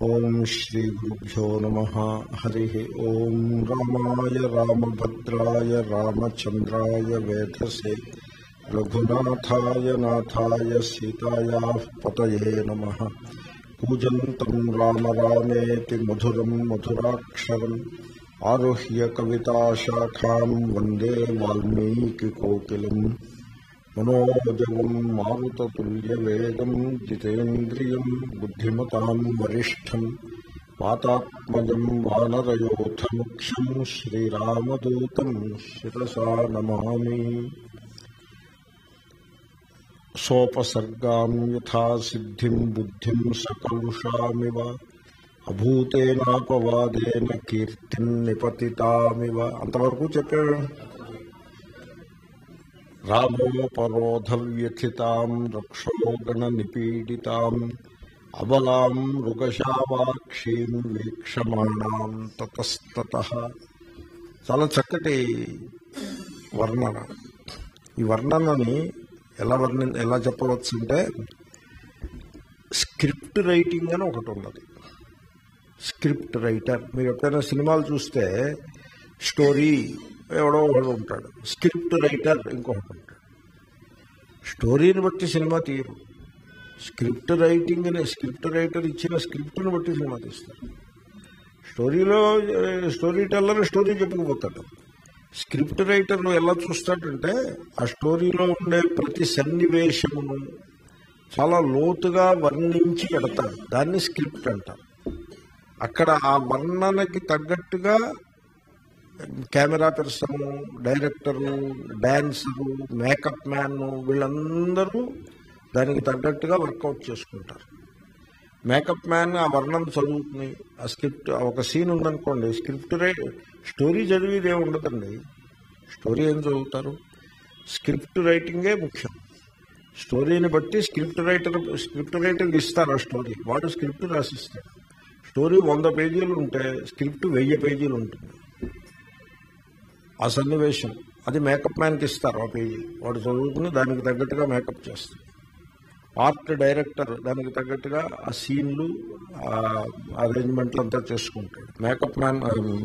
ఓం శ్రీ గురుభ్యో నమ హరి ఓం రామాయ రామభద్రాయ రామచంద్రాయ వేధసే రఘునాథాయ నాథాయ సీతాయా పతయే నమ పూజంతం రామ రామేతి మధురం మధురాక్షరం ఆరుహ్య కవితాశాఖాం వందే వాల్మీకికోకిలం మనోజవం మారుతతుల్యవేగం జితేంద్రియం బుద్ధిమతాం వరిష్టం వాతాత్మజం వానరయోధముఖ్యం శ్రీరామదూతం శిరసా నమామి సోపసర్గాం యథా సిద్ధిం బుద్ధిం సకలుషామివ అభూతేనాపవాదేన కీర్తిం నిపతితామివ అంతవరకు చెప్పాడు రామోపరోధవ్యథితాం రక్షోగణ నిపీడితాం అబలాం మృగశావాక్షీం వీక్షమాణాం తతస్తత చాలా చక్కటి వర్ణన ఈ వర్ణనని ఎలా వర్ణ ఎలా చెప్పవచ్చు అంటే స్క్రిప్ట్ రైటింగ్ అని ఒకటి ఉన్నది స్క్రిప్ట్ రైటర్ మీరు ఎప్పుడైనా సినిమాలు చూస్తే స్టోరీ ఎవడో ఒకడు ఉంటాడు స్క్రిప్ట్ రైటర్ ఇంకొకటి ఉంటాడు స్టోరీని బట్టి సినిమా తీయరు స్క్రిప్ట్ రైటింగ్ అనే స్క్రిప్ట్ రైటర్ ఇచ్చిన స్క్రిప్ట్ని బట్టి సినిమా తీస్తారు స్టోరీలో స్టోరీ టెల్లర్ స్టోరీ చెప్పుకుపోతాడు స్క్రిప్ట్ రైటర్ ఎలా చూస్తాడంటే ఆ స్టోరీలో ఉండే ప్రతి సన్నివేశమును చాలా లోతుగా వర్ణించి పెడతాడు దాన్ని స్క్రిప్ట్ అంటారు అక్కడ ఆ వర్ణనకి తగ్గట్టుగా camera person director dancer makeup man వీళ్ళందరూ దానికి తగ్గట్టుగా వర్కౌట్ చేసుకుంటారు మేకప్ మ్యాన్ ఆ వర్ణం చదువుతుంది ఆ స్క్రిప్ట్ ఒక సీన్ ఉందనుకోండి స్క్రిప్ట్ రై స్టోరీ చదివేది ఏమి ఉండదండి స్టోరీ ఏం చదువుతారు స్క్రిప్ట్ రైటింగే ముఖ్యం స్టోరీని బట్టి స్క్రిప్ట్ రైటర్ స్క్రిప్ట్ రైటర్ ఇస్తారు ఆ స్టోరీ వాడు స్క్రిప్ట్ రాసిస్తాడు స్టోరీ వంద పేజీలు ఉంటే స్క్రిప్ట్ వెయ్యి పేజీలు ఉంటుంది ఆ సన్నివేశం అది మేకప్ మ్యాన్కి ఇస్తారు ఆ పేజీ వాడు చదువుకుని దానికి తగ్గట్టుగా మేకప్ చేస్తాడు ఆర్ట్ డైరెక్టర్ దానికి తగ్గట్టుగా ఆ సీన్లు అరేంజ్మెంట్లు అంతా చేసుకుంటాడు మేకప్ మ్యాన్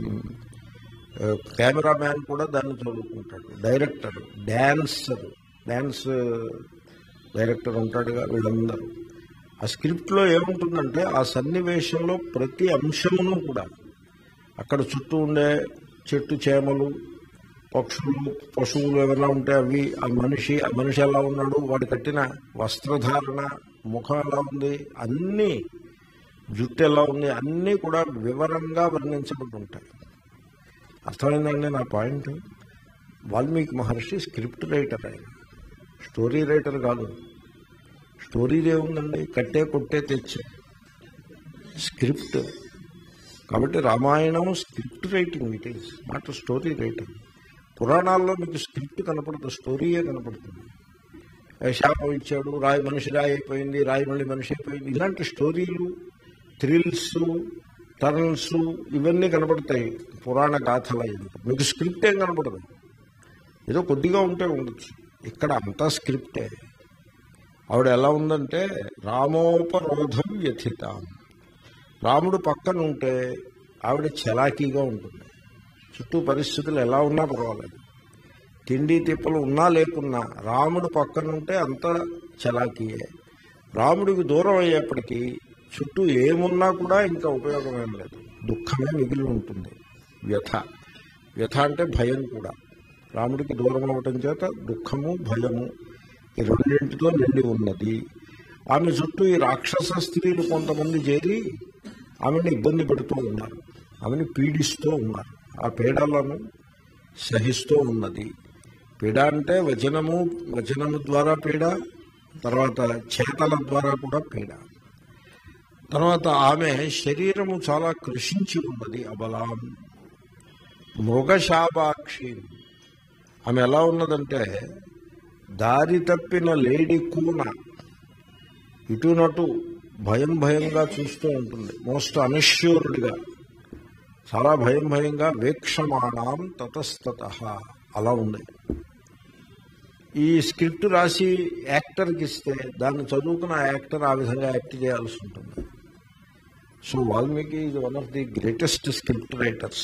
కెమెరా మ్యాన్ కూడా దాన్ని చదువుకుంటాడు డైరెక్టర్ డ్యాన్సర్ డ్యాన్స్ డైరెక్టర్ ఉంటాడుగా వీళ్ళందరూ ఆ స్క్రిప్ట్లో ఏముంటుందంటే ఆ సన్నివేశంలో ప్రతి అంశమును కూడా అక్కడ చుట్టూ ఉండే చెట్టు చేమలు పక్షులు పశువులు ఏమైనా ఉంటే అవి ఆ మనిషి ఆ మనిషి ఎలా ఉన్నాడు వాడు కట్టిన వస్త్రధారణ ముఖం ఎలా ఉంది అన్నీ జుట్టు ఎలా ఉంది అన్నీ కూడా వివరంగా వర్ణించబడి ఉంటాయి అర్థమైందండి నా point Valmiki Maharshi script writer ఆయన స్టోరీ రైటర్ కాదు స్టోరీ ఏముందండి కట్టే కొట్టే తెచ్చే స్క్రిప్ట్ కాబట్టి Ramayanam script writing it is not story writing పురాణాల్లో మీకు స్క్రిప్ట్ కనపడదు స్టోరీయే కనపడుతుంది శాపం ఇచ్చాడు రాయి మనిషి రాయి అయిపోయింది రాయి మళ్ళీ మనిషి అయిపోయింది ఇలాంటి స్టోరీలు థ్రిల్స్ టర్న్స్ ఇవన్నీ కనపడతాయి పురాణ గాథలు అయినప్పుడు మీకు స్క్రిప్ట్ ఏం కనపడదు ఏదో కొద్దిగా ఉంటే ఉండొచ్చు ఇక్కడ అంతా స్క్రిప్టే ఆవిడ ఎలా ఉందంటే రామోపరోధం వ్యథితాం రాముడు పక్కన ఉంటే ఆవిడ చలాకీగా ఉంటుంది చుట్టూ పరిస్థితులు ఎలా ఉన్నా పర్వాలేదు తిండి తిప్పలు ఉన్నా లేకున్నా రాముడు పక్కన ఉంటే అంత చలాకీయే రాముడికి దూరం అయ్యేప్పటికీ చుట్టూ ఏమున్నా కూడా ఇంకా ఉపయోగమేం లేదు దుఃఖమే మిగిలి ఉంటుంది వ్యథ వ్యథ అంటే భయం కూడా రాముడికి దూరం అవ్వటం చేత దుఃఖము భయము ఈ రెండింటితో నిండి ఉన్నది ఆమె చుట్టూ ఈ రాక్షస స్త్రీలు కొంతమంది చేరి ఆమెను ఇబ్బంది పెడుతూ ఉన్నారు ఆమెను పీడిస్తూ ఉన్నారు ఆ పీడలను సహిస్తూ ఉన్నది పీడ అంటే వచనము వచనము ద్వారా పీడ తర్వాత చేతల ద్వారా కూడా పీడ తర్వాత ఆమె శరీరము చాలా కృషించి ఉన్నది అబలాం మృగశాపాక్షి ఆమె ఎలా ఉన్నదంటే దారి తప్పిన లేడీ కూన ఇటునటు భయం భయంగా చూస్తూ ఉంటుంది మోస్ట్ అనిష్యూర్డ్గా చాలా భయం భయంగా వీక్షమాణం తతస్తత అలా ఉంది ఈ స్క్రిప్ట్ రాసి యాక్టర్కి ఇస్తే దాన్ని చదువుకున్న ఆ యాక్టర్ ఆ విధంగా యాక్ట్ చేయాల్సి ఉంటుంది so Valmiki is one of the greatest script writers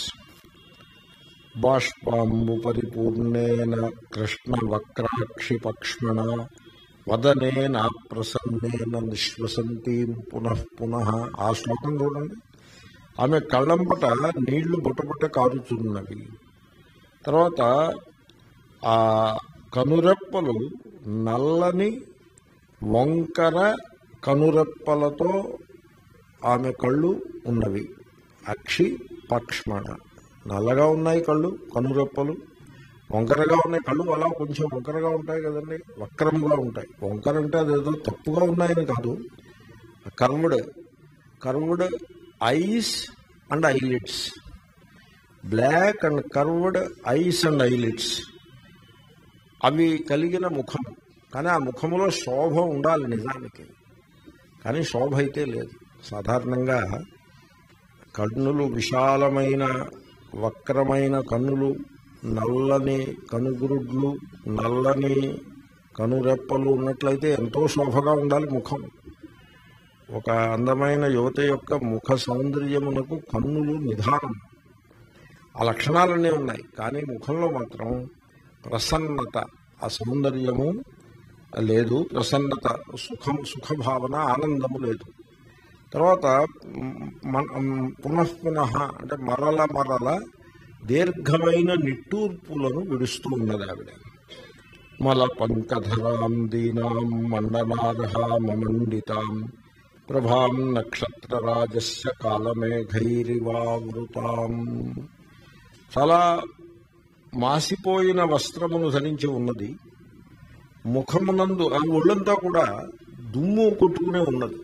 బాష్పాంబు పరిపూర్ణేన కృష్ణ వక్రాక్షి పక్ష్మణ వదనేన ప్రసన్నేన నిశ్వసంతీం పునః పునః ఆ శ్లోకం చూడండి ఆమె కళ్ళంపట నీళ్లు బుటబుట కారుతున్నవి తర్వాత ఆ కనురెప్పలు నల్లని వంకర కనురెప్పలతో ఆమె కళ్ళు ఉన్నవి అక్షి పక్ష్మణ నల్లగా ఉన్నాయి కళ్ళు కనురెప్పలు వంకరగా ఉన్నాయి కళ్ళు అలా కొంచెం వంకరగా ఉంటాయి కదండి వక్రముగా ఉంటాయి వంకర అంటే అదేదో తప్పుగా ఉన్నాయని కాదు curved curved eyes and eyelids black and curved eyes and eyelids అవి కలిగిన ముఖం కానీ ఆ ముఖములో శోభ ఉండాలి నిజానికి కానీ శోభ అయితే లేదు సాధారణంగా కన్నులు విశాలమైన వక్రమైన కన్నులు నల్లని కనుగురుడ్లు నల్లని కనురెప్పలు ఉన్నట్లయితే ఎంతో శోభగా ఉండాలి ముఖం ఒక అందమైన యువత యొక్క ముఖ సౌందర్యమునకు కన్నులు నిధానం ఆ లక్షణాలన్నీ ఉన్నాయి కానీ ముఖంలో మాత్రం ప్రసన్నత ఆ సౌందర్యము లేదు ప్రసన్నత సుఖం సుఖభావన ఆనందము లేదు తర్వాత మన పునఃపునః అంటే మరల మరల దీర్ఘమైన నిట్టూర్పులను విడుస్తూ ఉన్నది ఆవిడ మల పంకధరాం దీనాం మండనార్హామండితాం ప్రభాం నక్షత్రరాజస్య కాలమేఘైరివావృతాం చాలా మాసిపోయిన వస్త్రమును ధరించి ఉన్నది ముఖమునందు ఆ ఒళ్ళంతా కూడా దుమ్ము కొట్టుకునే ఉన్నది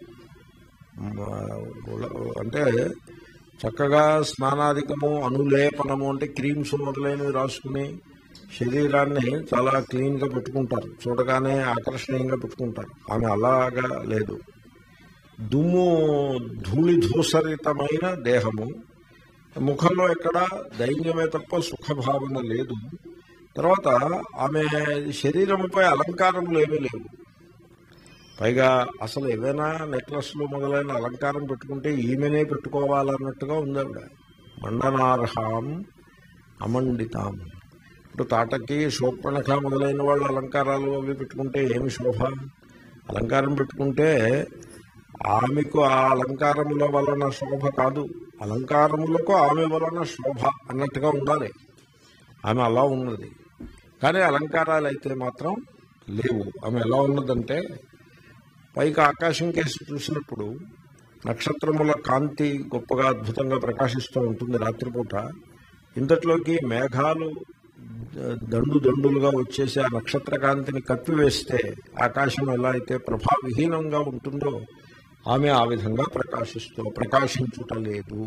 అంటే చక్కగా స్నానాధికము అనులేపనము అంటే క్రీమ్స్ మొదలైనవి రాసుకుని శరీరాన్ని చాలా క్లీన్గా పెట్టుకుంటారు చూడగానే ఆకర్షణీయంగా పెట్టుకుంటారు ఆమె అలాగా లేదు దుమ్ము ధూళి ధూసరితమైన దేహము ముఖంలో ఎక్కడ దైన్యమే తప్ప సుఖభావన లేదు తర్వాత ఆమె శరీరముపై అలంకారములు ఏమీ లేవు పైగా అసలు ఏవైనా నెక్లెస్లు మొదలైన అలంకారం పెట్టుకుంటే ఈమెనే పెట్టుకోవాలన్నట్టుగా ఉంది ఆవిడ మండనార్హాం అమండితాం ఇప్పుడు తాటకి శోపణఖ మొదలైన వాళ్ళు అలంకారాలు అవి పెట్టుకుంటే ఏమి శోభ అలంకారం పెట్టుకుంటే ఆమెకు ఆ అలంకారముల వలన శోభ కాదు అలంకారములకు ఆమె వలన శోభ అన్నట్టుగా ఉండాలి ఆమె అలా ఉన్నది కానీ అలంకారాలు అయితే మాత్రం లేవు ఆమె ఎలా ఉన్నదంటే పైకి ఆకాశం కేసి చూసినప్పుడు నక్షత్రముల కాంతి గొప్పగా అద్భుతంగా ప్రకాశిస్తూ ఉంటుంది రాత్రిపూట ఇంతట్లోకి మేఘాలు దండు దండులుగా వచ్చేసి ఆ నక్షత్ర కాంతిని కప్పివేస్తే ఆకాశం ఎలా అయితే ప్రభావిహీనంగా ఉంటుందో ఆమె ఆ విధంగా ప్రకాశిస్తూ ప్రకాశించుట లేదు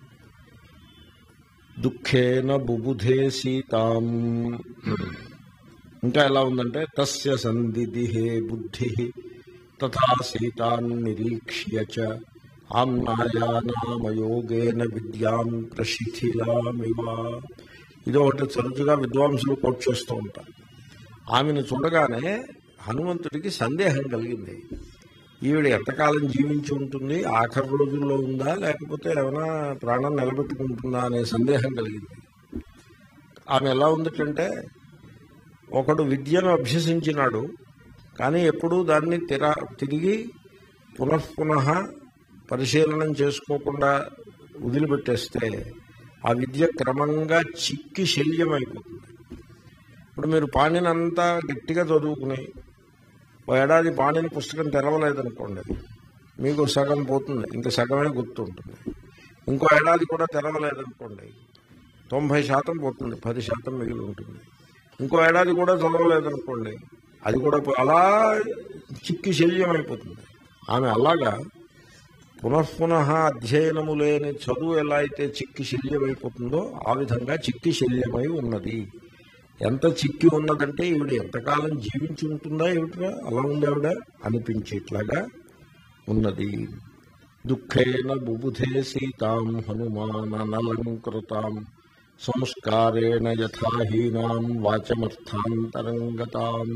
దుఃఖేన బుబుధే సీతాం ఇంకా ఎలా ఉందంటే తస్య సందిదిహే బుద్ధి తథా సీతాన్ నిరీక్ష్య చ ఆమ్నాయానామయోగేన విద్యాం ప్రశిథిలామివ ఇది ఒకటి తరచుగా విద్వాంసులు కోట్ చేస్తూ ఉంటారు ఆమెను చూడగానే హనుమంతుడికి సందేహం కలిగింది ఈవిడ ఎంతకాలం జీవించి ఉంటుంది ఆఖరి రోజుల్లో ఉందా లేకపోతే ఏమైనా ప్రాణం నిలబెట్టుకుంటుందా అనే సందేహం కలిగింది ఆమె ఎలా ఉందంటే ఒకడు విద్యను అభ్యసించినాడు కానీ ఎప్పుడూ దాన్ని తిర తిరిగి పునఃపునః పరిశీలనం చేసుకోకుండా వదిలిపెట్టేస్తే ఆ విద్య క్రమంగా చిక్కి శల్యమైపోతుంది ఇప్పుడు మీరు పాణినంతా గట్టిగా చదువుకుని ఓ ఏడాది పాణిని పుస్తకం తెరవలేదనుకోండి మీకు సగం పోతుంది ఇంకా సగమే గుర్తుంటుంది ఇంకో ఏడాది కూడా తెరవలేదనుకోండి తొంభై శాతం పోతుంది పది శాతం మిగిలి ఉంటుంది ఇంకో ఏడాది కూడా చదవలేదనుకోండి అది కూడా పో- అలా చిక్కి శల్యం అయిపోతుంది ఆమె అలాగా పునఃపునః అధ్యయనము లేని చదువు ఎలా అయితే చిక్కి శల్యమైపోతుందో ఆ విధంగా చిక్కి శల్యమై ఉన్నది ఎంత చిక్కి ఉన్నదంటే ఈవిడ ఎంతకాలం జీవించి ఉంటుందా ఏమిట్రా అలా ఉంది ఆవిడ అనిపించేట్లాగా ఉన్నది దుఃఖేన బుబుధే సీతాం హనుమానలంకృతాం సంస్కారేణ యథాహీనాం వాచమర్థాంతరంగతాం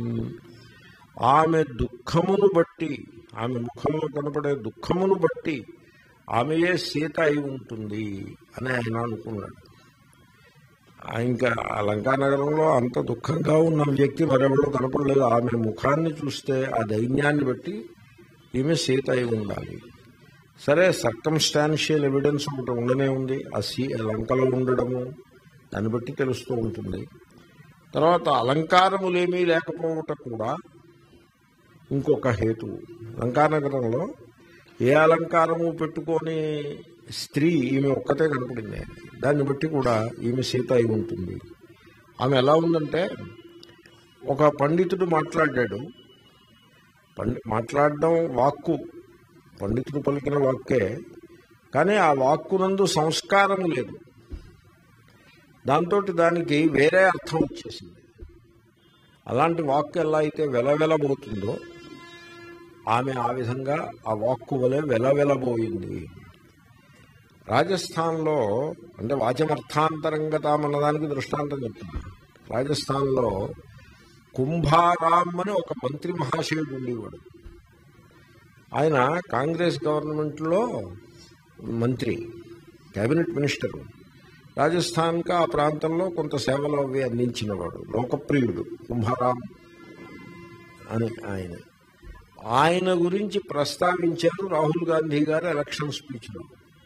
ఆమె దుఃఖమును బట్టి ఆమె ముఖంలో కనపడే దుఃఖమును బట్టి ఆమెయే సీత అయి ఉంటుంది అని ఆయన అనుకున్నాడు ఆ ఇంకా ఆ లంకానగరంలో అంత దుఃఖంగా ఉన్న వ్యక్తి మరెవరో కనపడలేదు ఆమె ముఖాన్ని చూస్తే ఆ దైన్యాన్ని బట్టి ఈమె సీత అయి ఉండాలి సరే సర్కమ్స్టాన్షియల్ ఎవిడెన్స్ ఒకటి ఉండనే ఉంది ఆ సీ లంకలో ఉండడము దాన్ని బట్టి తెలుస్తూ ఉంటుంది తర్వాత అలంకారములేమీ లేకపోవటం కూడా ఇంకొక హేతు లంకానగరంలో ఏ అలంకారము పెట్టుకొని స్త్రీ ఈమె ఒక్కతే కనపడింది దాన్ని బట్టి కూడా ఈమె సీత అయి ఉంటుంది ఆమె ఎలా ఉందంటే ఒక పండితుడు మాట్లాడాడు పండి మాట్లాడడం వాక్కు పండితుడు పలికిన వాక్కే కానీ ఆ వాక్కునందు సంస్కారం లేదు దాంతో దానికి వేరే అర్థం వచ్చేసింది అలాంటి వాక్కు ఎలా అయితే వెలవెలబోతుందో ఆమె ఆ విధంగా ఆ వాక్కు వలె వెలవెలబోయింది రాజస్థాన్లో అంటే వాచమర్థాంతరంగతాం అన్నదానికి దృష్టాంతం చెప్తున్నా రాజస్థాన్లో కుంభారాం అని ఒక మంత్రి మహాశయుడు ఉండేవాడు ఆయన కాంగ్రెస్ గవర్నమెంట్లో మంత్రి కేబినెట్ మినిస్టర్ రాజస్థాన్కి ఆ ప్రాంతంలో కొంత సేవలు అవి అందించినవాడు లోకప్రియుడు కుంభారాం అని ఆయన ఆయన గురించి ప్రస్తావించారు రాహుల్ గాంధీ గారు ఎలక్షన్ స్పీచ్లో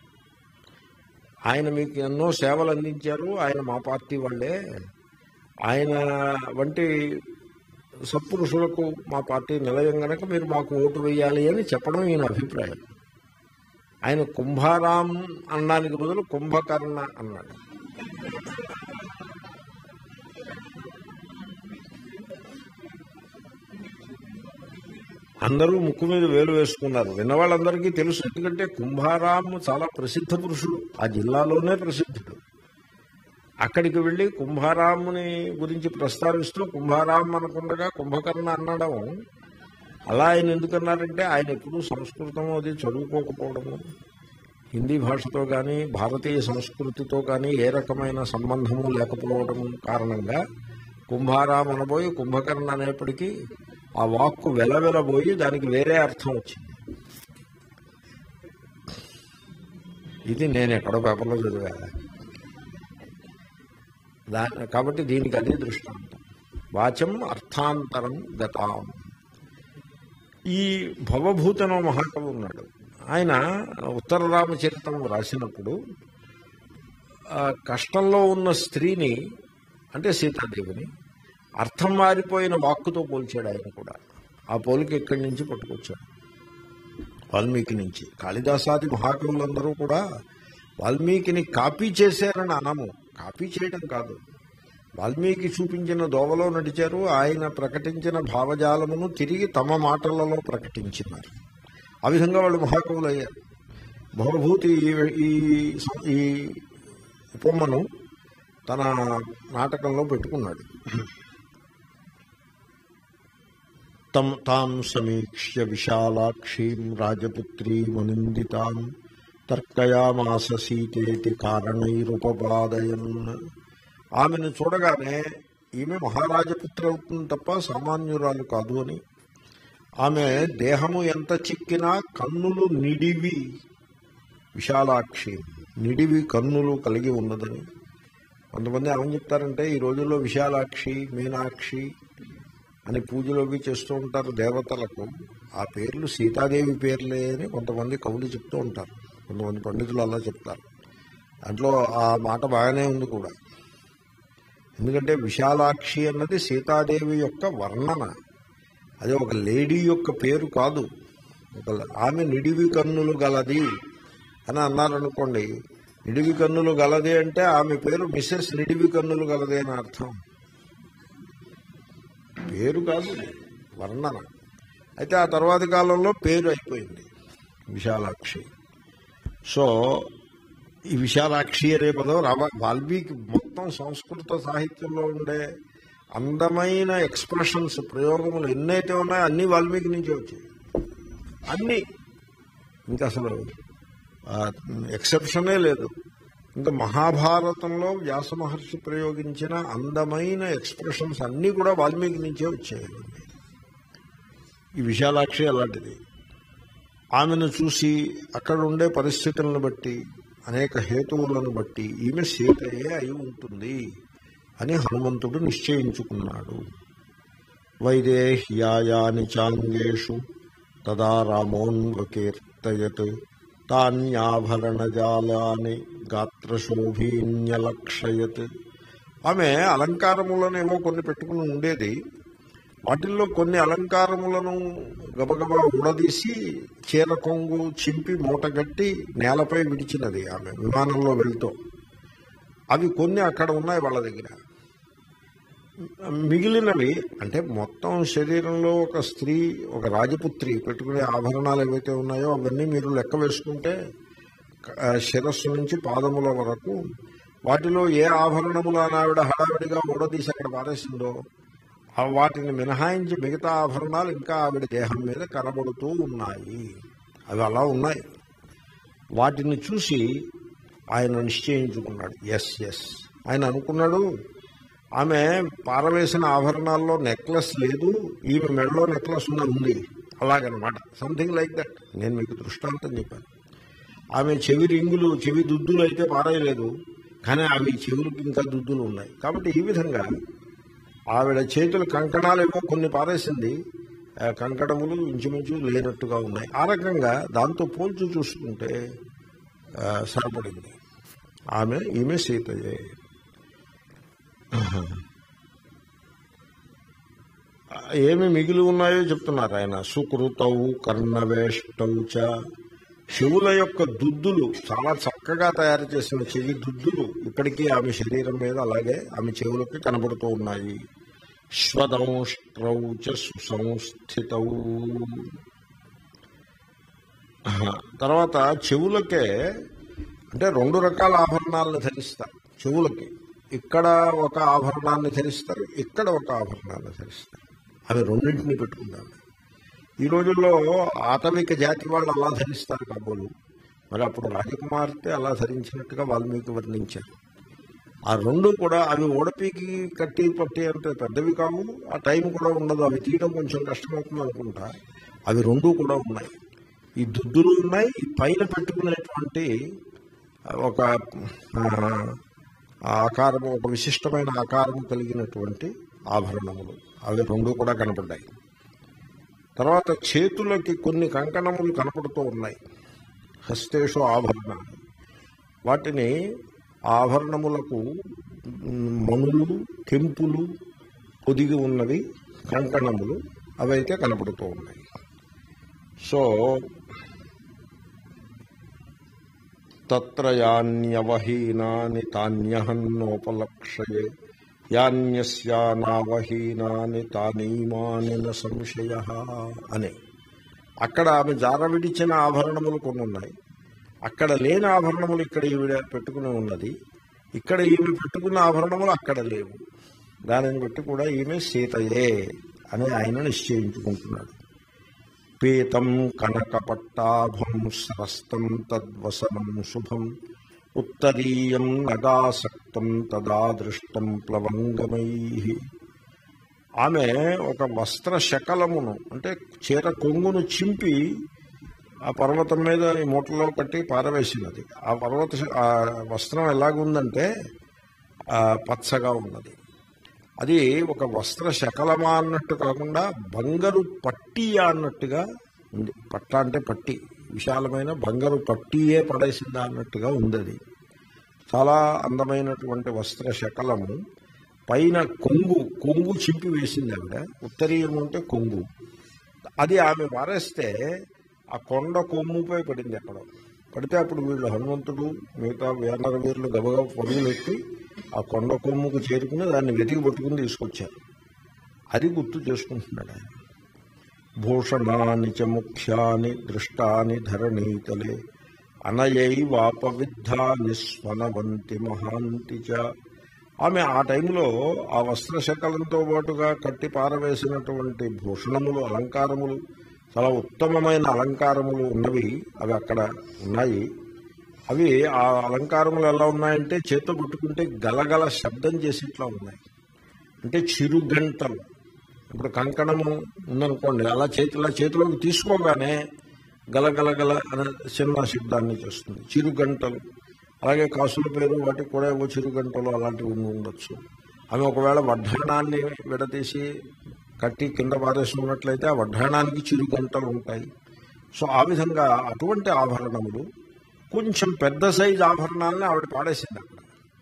ఆయన మీకు ఎన్నో సేవలు అందించారు ఆయన మా పార్టీ వాళ్ళే ఆయన వంటి సత్పురుషులకు మా పార్టీ నిలయం గనక మీరు మాకు ఓటు వేయాలి అని చెప్పడం ఈయన అభిప్రాయం ఆయన కుంభారాం అనడానికి బదులు కుంభకర్ణ అన్నాడు అందరూ ముక్కు మీద వేలు వేసుకున్నారు విన్నవాళ్ళందరికీ తెలుసు ఎందుకంటే కుంభారాం చాలా ప్రసిద్ధ పురుషుడు ఆ జిల్లాలోనే ప్రసిద్ధుడు అక్కడికి వెళ్ళి కుంభారాముని గురించి ప్రస్తావిస్తూ కుంభారాం అనకుండగా కుంభకర్ణ అనడం అలా ఆయన ఎందుకన్నారంటే ఆయన ఎప్పుడూ సంస్కృతం అది చదువుకోకపోవడము హిందీ భాషతో కానీ భారతీయ సంస్కృతితో కానీ ఏ రకమైన సంబంధము లేకపోవడం కారణంగా కుంభారాం అనబోయి కుంభకర్ణ అనేప్పటికీ ఆ వాక్కు వెలవెలబోయి దానికి వేరే అర్థం వచ్చింది ఇది నేను ఎక్కడో పేపర్లో చదివా దా కాబట్టి దీనికి అదే దృష్టాంతం వాచం అర్థాంతరం గతాం ఈ భవభూతనో మహాకవి ఉన్నాడు ఆయన ఉత్తర రామచరితం రాసినప్పుడు ఆ కష్టంలో ఉన్న స్త్రీని అంటే సీతాదేవిని అర్థం మారిపోయిన వాక్కుతో పోల్చాడు ఆయన కూడా ఆ పోలిక ఇక్కడి నుంచి పట్టుకొచ్చాడు వాల్మీకి నుంచి కాళిదాసాది మహాకవులందరూ కూడా వాల్మీకిని కాపీ చేశారని అనము కాపీ చేయడం కాదు వాల్మీకి చూపించిన దోవలో నడిచారు ఆయన ప్రకటించిన భావజాలమును తిరిగి తమ మాటలలో ప్రకటించినారు ఆ విధంగా వాళ్ళు మహాకవులు అయ్యారు భవభూతి ఈ- ఈ ఈ ఉపమ్మను తన నాటకంలో పెట్టుకున్నాడు తం తాం సమీక్ష్య విశాలాక్షీం రాజపుత్రీమనిందితాం తర్కయామాస సీతేతి కారణైరుపపాదయన్ ఆమెను చూడగానే ఈమె మహారాజపుత్ర అవుతుంది తప్ప సామాన్యురాలు కాదు అని ఆమె దేహము ఎంత చిక్కినా కన్నులు నిడివి విశాలాక్షి నిడివి కన్నులు కలిగి ఉన్నదని కొంతమంది ఏమని చెప్తారంటే ఈ రోజుల్లో విశాలాక్షి మీనాక్షి అని పూజలోకి చేస్తూ ఉంటారు దేవతలకు ఆ పేర్లు సీతాదేవి పేర్లే అని కొంతమంది కవులు చెప్తూ ఉంటారు కొంతమంది పండితులు అలా చెప్తారు దాంట్లో ఆ మాట బాగానే ఉంది కూడా ఎందుకంటే విశాలాక్షి అన్నది సీతాదేవి యొక్క వర్ణన అది ఒక లేడీ యొక్క పేరు కాదు ఒక ఆమె నిడివి కన్నులు గలది అని అన్నారనుకోండి నిడివి కన్నులు గలది అంటే ఆమె పేరు మిస్సెస్ నిడివి కన్నులు గలది అని అర్థం పేరు కాదు వర్ణన అయితే ఆ తర్వాతి కాలంలో పేరు అయిపోయింది విశాలాక్షి సో ఈ విశాలాక్షి అనే పదం రామ వాల్మీకి మొత్తం సంస్కృత సాహిత్యంలో ఉండే అందమైన ఎక్స్ప్రెషన్స్ ప్రయోగములు ఎన్నైతే ఉన్నాయో అన్ని వాల్మీకి నుంచి వచ్చాయి అన్ని ఇంకా అసలు ఎక్సెప్షనే లేదు ఇంకా మహాభారతంలో వ్యాస మహర్షి ప్రయోగించిన అందమైన ఎక్స్ప్రెషన్స్ అన్నీ కూడా వాల్మీకి నుంచే వచ్చాయి ఈ విశాలాక్షి అలాంటిది ఆమెను చూసి అక్కడ ఉండే పరిస్థితులను బట్టి అనేక హేతువులను బట్టి ఈమె సీతయే అయి ఉంటుంది అని హనుమంతుడు నిశ్చయించుకున్నాడు వైదేహ్యాయాని చాంగేషు తదా రామోన్వకీర్తయత్ తాన్యాభరణజాలాని గాత్రశోభీన్యలక్షయత్ ఆమె అలంకారములనేమో కొన్ని పెట్టుకుని ఉండేది వాటిల్లో కొన్ని అలంకారములను గబగబా ఉడదీసి చీర కొంగు చింపి మూటగట్టి నేలపై విడిచినది ఆమె విమానంలో వెళ్తూ అవి కొన్ని అక్కడ ఉన్నాయి వాళ్ళ దగ్గర మిగిలినవి అంటే మొత్తం శరీరంలో ఒక స్త్రీ ఒక రాజపుత్రి పెట్టుకునే ఆభరణాలు ఏవైతే ఉన్నాయో అవన్నీ మీరు లెక్క వేసుకుంటే ఆ, శిరస్సు నుంచి పాదముల వరకు వాటిలో ఏ ఆభరణములు ఆవిడ హడావిడిగా ఊడదీసి అక్కడ పారేసిందో ఆ వాటిని మినహాయించి మిగతా ఆభరణాలు ఇంకా ఆవిడ దేహం మీద కనబడుతూ ఉన్నాయి అవి అలా ఉన్నాయి వాటిని చూసి ఆయన నిశ్చయించుకున్నాడు ఎస్ ఎస్ ఆయన అనుకున్నాడు ఆమె పారవేసిన ఆభరణాల్లో నెక్లెస్ లేదు ఈమె మెడలో నెక్లెస్ ఉన్న ఉంది అలాగనమాట సంథింగ్ లైక్ దట్ నేను మీకు దృష్టాంతం చెప్పాను ఆమె చెవి రింగులు చెవి దుద్దులు అయితే పారేయలేదు కానీ అవి చెవులకు ఇంకా దుద్దులు ఉన్నాయి కాబట్టి ఈ విధంగా ఆవిడ చేతుల కంకణాలు ఏమో కొన్ని పారేసింది ఆ కంకణములు ఇంచుమించు లేనట్టుగా ఉన్నాయి ఆ రకంగా దాంతో పోల్చి చూసుకుంటే ఆ, సరిపడింది ఆమె ఈమె సీతయే ఏమి మిగిలి ఉన్నాయో చెప్తున్నారు ఆయన సుకృతౌ కర్ణవేష్టౌ చ శివుల యొక్క దుద్దులు చాలా చక్కగా తయారు చేసిన చెవి దుద్దులు ఇప్పటికీ ఆమె శరీరం మీద అలాగే ఆమె చెవులకి కనబడుతూ ఉన్నాయి శ్వదంష్ట్రౌ చ సుసంస్థితౌ ఆహా. తర్వాత చెవులకే అంటే రెండు రకాల ఆభరణాలను ధరిస్తారు చెవులకి ఇక్కడ ఒక ఆభరణాన్ని ధరిస్తారు ఇక్కడ ఒక ఆభరణాన్ని ధరిస్తారు అవి రెండింటిని పెట్టుకుంటారు ఈ రోజుల్లో ఆటవిక జాతి వాళ్ళు అలా ధరిస్తారు కాబోలు మరి అప్పుడు రాజకుమార్తె అలా ధరించినట్టుగా వాల్మీకి వర్ణించారు ఆ రెండు కూడా అవి ఓడపీకి కట్టి పట్టి అంటే పెద్దవి కావు ఆ టైం కూడా ఉండదు అవి తీయడం కొంచెం కష్టమవుతుంది అనుకుంటా అవి రెండు కూడా ఉన్నాయి ఈ దుద్దులు ఉన్నాయి ఈ పైన పెట్టుకునేటువంటి ఒక ఆ, ఆకారము ఒక విశిష్టమైన ఆకారము కలిగినటువంటి ఆభరణములు అవి రెండు కూడా కనపడ్డాయి తర్వాత చేతులకి కొన్ని కంకణములు కనపడుతూ ఉన్నాయి హస్తేషు ఆభరణాలు వాటిని ఆభరణములకు మ్, మణులు కెంపులు పొదిగి ఉన్నవి కంకణములు అవైతే కనపడుతూ ఉన్నాయి సో తత్ర యాన్యవహీనాని తాన్యహన్నోపలక్షయే యాన్యస్యానావహీనాని తానీమాని న సంశయ అని అక్కడ ఆమె జార విడిచిన ఆభరణములు కొన్ని ఉన్నాయి అక్కడ లేని ఆభరణములు ఇక్కడ ఈవిడ పెట్టుకుని ఉన్నది ఇక్కడ ఈమె పెట్టుకున్న ఆభరణములు అక్కడ లేవు దానిని బట్టి కూడా ఈమె సీతయే అని ఆయన నిశ్చయించుకుంటున్నాడు పీతం కనకపట్టాభం స్రస్తం తద్వసనం శుభం ఉత్తరీయం నగాసక్తం తదా దృష్టం ప్లవంగమై ఆమె ఒక వస్త్ర శకలమును అంటే చీర కొంగును చింపి ఆ పర్వతం మీద ఈ మూటలో కట్టి పారవేసినది ఆ పర్వత శ- ఆ వస్త్రం ఎలాగుందంటే ఆ పచ్చగా ఉన్నది అది ఒక వస్త్ర శకలమా అన్నట్టు కాకుండా బంగారు పట్టియా అన్నట్టుగా ఉంది పట్ట అంటే పట్టి విశాలమైన బంగారు పట్టియే పడేసిందా అన్నట్టుగా ఉంది అది చాలా అందమైనటువంటి వస్త్ర శకలము పైన కొంగు కొంగు చింపి వేసింది ఆవిడ ఉత్తరీయం అంటే కొంగు అది ఆమె వారేస్తే ఆ కొండ కొమ్ముపై పడింది ఎక్కడ పడితే అప్పుడు వీళ్ళు హనుమంతుడు మిగతా వేనర వీరులు గబగబ పరుగులు ఎత్తి ఆ కొండ కొమ్ముకు చేరుకుని దాన్ని వెతికి పట్టుకుని తీసుకొచ్చారు అది గుర్తు చేసుకుంటున్నాడు ఆయన భూషణాని చ ముఖ్యాని దృష్టాని ధరణీతలే అనయైవాపవిద్ధాని స్వనవంతి మహాంతి చ ఆమె ఆ టైంలో ఆ వస్త్ర శకలంతో పాటుగా కట్టి పారవేసినటువంటి భూషణములు అలంకారములు చాలా ఉత్తమమైన అలంకారములు ఉన్నవి అవి అక్కడ ఉన్నాయి అవి ఆ అలంకారములు ఎలా ఉన్నాయంటే చేత్తో పట్టుకుంటే గలగల శబ్దం చేసేట్లా ఉన్నాయి అంటే చిరుగంటలు ఇప్పుడు కంకణము ఉందనుకోండి అలా చేతిలో చేతిలోకి తీసుకోగానే గలగలగల అనే చిన్న శబ్దాన్ని చేస్తుంది చిరుగంటలు అలాగే కాసుల పేరు వాటికి కూడా ఏవో చిరుగంటలు అలాంటివి ఉండి ఉండొచ్చు ఆమె ఒకవేళ వడ్డాణాన్ని విడదీసి కట్టి కింద పారేసి ఉన్నట్లయితే ఆ వడ్డాణానికి చిరుగంటలు ఉంటాయి సో ఆ విధంగా అటువంటి ఆభరణములు కొంచెం పెద్ద సైజు ఆభరణాలని ఆవిడ పాడేసింది అక్కడ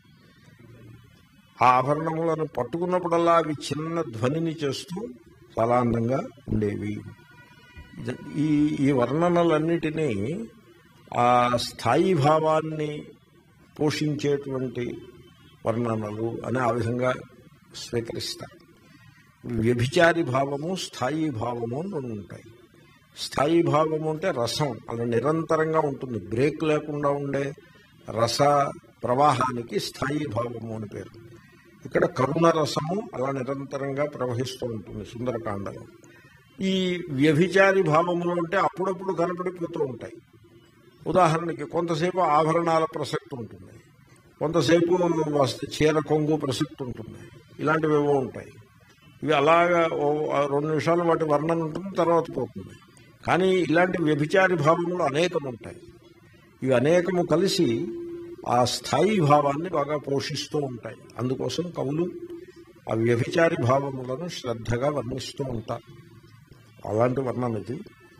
ఆ ఆభరణములను పట్టుకున్నప్పుడల్లా అవి చిన్న ధ్వనిని చేస్తూ చాలా అందంగా ఉండేవి ఇది- ఈ ఈ వర్ణనలన్నిటినీ ఆ స్థాయి భావాన్ని పోషించేటువంటి వర్ణనలు అని ఆ విధంగా స్వీకరిస్తారు వ్యభిచారి భావము స్థాయి భావము అని రెండు ఉంటాయి స్థాయి భావము అంటే రసం అలా నిరంతరంగా ఉంటుంది బ్రేక్ లేకుండా ఉండే రస ప్రవాహానికి స్థాయి భావము అని పేరు ఇక్కడ కరుణ రసము అలా నిరంతరంగా ప్రవహిస్తూ ఉంటుంది సుందరకాండలో ఈ వ్యభిచారి భావములు అంటే అప్పుడప్పుడు కనపడిపోతూ ఉంటాయి ఉదాహరణకి కొంతసేపు ఆభరణాల ప్రసక్తి ఉంటుంది కొంతసేపు వస్త- చీర కొంగు ప్రసక్తి ఉంటుంది ఇలాంటివి ఏవో ఉంటాయి ఇవి అలాగా ఓ ఆ రెండు నిమిషాలు వాటి వర్ణన ఉంటుంది తర్వాత పోతుంది కానీ ఇలాంటి వ్యభిచారి భావములు అనేకం ఉంటాయి ఇవి అనేకము కలిసి ఆ స్థాయి భావాన్ని బాగా పోషిస్తూ ఉంటాయి అందుకోసం కవులు ఆ వ్యభిచారి భావములను శ్రద్ధగా వర్ణిస్తూ ఉంటారు అలాంటి వర్ణన ఇది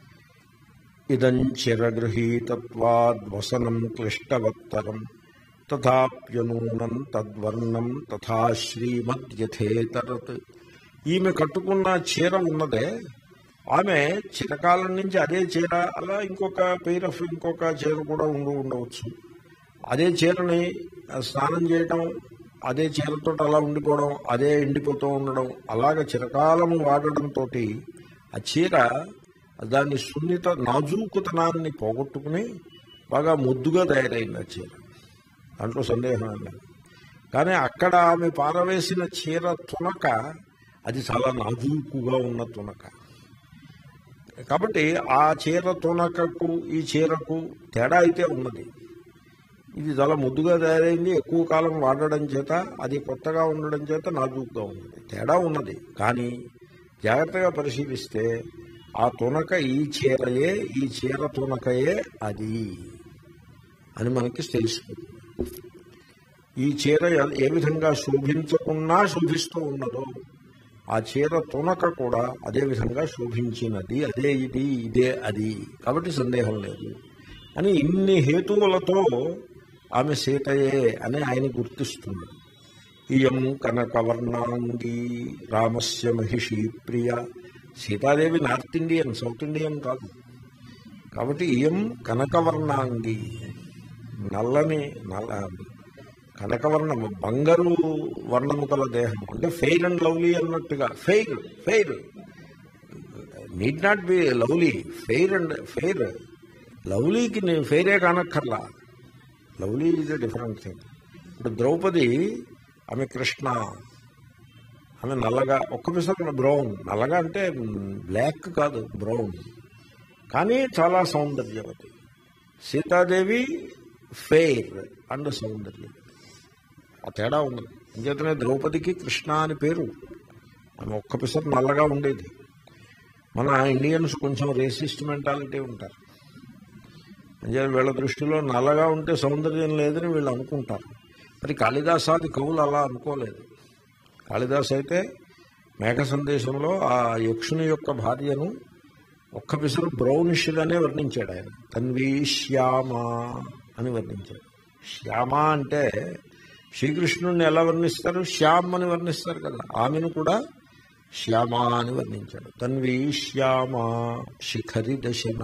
ఇదం చిరగృహీతత్వాద్వసనం క్లిష్టవత్తరం తథాప్యనూనం తద్వర్ణం తథా శ్రీమద్యథేతరత్ ఈమె కట్టుకున్న చీర ఉన్నదే ఆమె చిరకాలం నుంచి అదే చీర అలా ఇంకొక పెయిర్ ఆఫ్ ఇంకొక చీర కూడా ఉండి ఉండవచ్చు అదే చీరని ఆ, స్నానం చేయటం అదే చీరతో అలా ఉండిపోవడం అదే ఎండిపోతూ ఉండడం అలాగ చిరకాలం వాడడంతో ఆ చీర దాని సున్నిత నాజూకుతనాన్ని పోగొట్టుకుని బాగా ముద్దుగా తయారైంది ఆ చీర దాంట్లో సందేహం ఏం లేదు కానీ అక్కడ ఆమె పారవేసిన చీర తునక అది చాలా నాజూకుగా ఉన్న తునక కాబట్టి ఆ చీర తునకకు ఈ చీరకు తేడా అయితే ఉన్నది ఇది చాలా ముద్దుగా తయారైంది ఎక్కువ కాలం వాడడం చేత అది కొత్తగా ఉండడం చేత నాజూకుగా ఉన్నది తేడా ఉన్నది కానీ జాగ్రత్తగా పరిశీలిస్తే ఆ తునక ఈ చీరయే ఈ చీర తునకయే అది అని మనకి తెలుస్తుంది ఈ చీర ఎ- ఏ విధంగా శోభించకున్నా శోభిస్తూ ఉన్నదో ఆ చీర తునక కూడా అదే విధంగా శోభించినది అదే ఇది ఇదే అది కాబట్టి సందేహం లేదు అని ఇన్ని హేతువులతో ఆమె సీతయే అని ఆయన గుర్తిస్తున్నాడు ఇయం కనకవర్ణాంగి రామస్య మహిషి ప్రియ Sitadevi north Indian south Indian కాదు కాబట్టి ఇయం కనకవర్ణాంగి నల్లని నల్ల కనకవర్ణము బంగారు వర్ణము కల దేహం అంటే ఫెయిర్ అండ్ లవ్లీ అన్నట్టుగా fair fair need not be lovely fair and fair లవ్లీకి నేను ఫెయిరే కానక్కర్లా lovely is a different thing ఇప్పుడు ద్రౌపది ఆమె కృష్ణ ఆమె నల్లగా ఒక్క పిసర్ బ్రౌన్ నల్లగా అంటే బ్లాక్ కాదు బ్రౌన్ కానీ చాలా సౌందర్యవతి సీతాదేవి ఫెయిర్ అండ్ సౌందర్యం ఆ తేడా ఉంది అంచేతనే ద్రౌపదికి కృష్ణ అని పేరు ఆమె ఒక్క పిసర్ నల్లగా ఉండేది మన ఇండియన్స్ కొంచెం రేసిస్ట్ మెంటాలిటీ ఉంటారు అంటే వీళ్ళ దృష్టిలో నల్లగా ఉంటే సౌందర్యం లేదని వీళ్ళు అనుకుంటారు మరి కాళిదాసాది కవులు అలా అనుకోలేదు కాళిదాస్ అయితే మేఘ సందేశంలో ఆ యక్షుని యొక్క భార్యను ఒక్క పిసరు బ్రౌనిష్గానే వర్ణించాడు ఆయన తన్వీ శ్యామ అని వర్ణించాడు శ్యామ అంటే శ్రీకృష్ణుడిని ఎలా వర్ణిస్తారు శ్యామ్ అని వర్ణిస్తారు కదా ఆమెను కూడా శ్యామ అని వర్ణించాడు తన్వీ శ్యామ శిఖరి దశన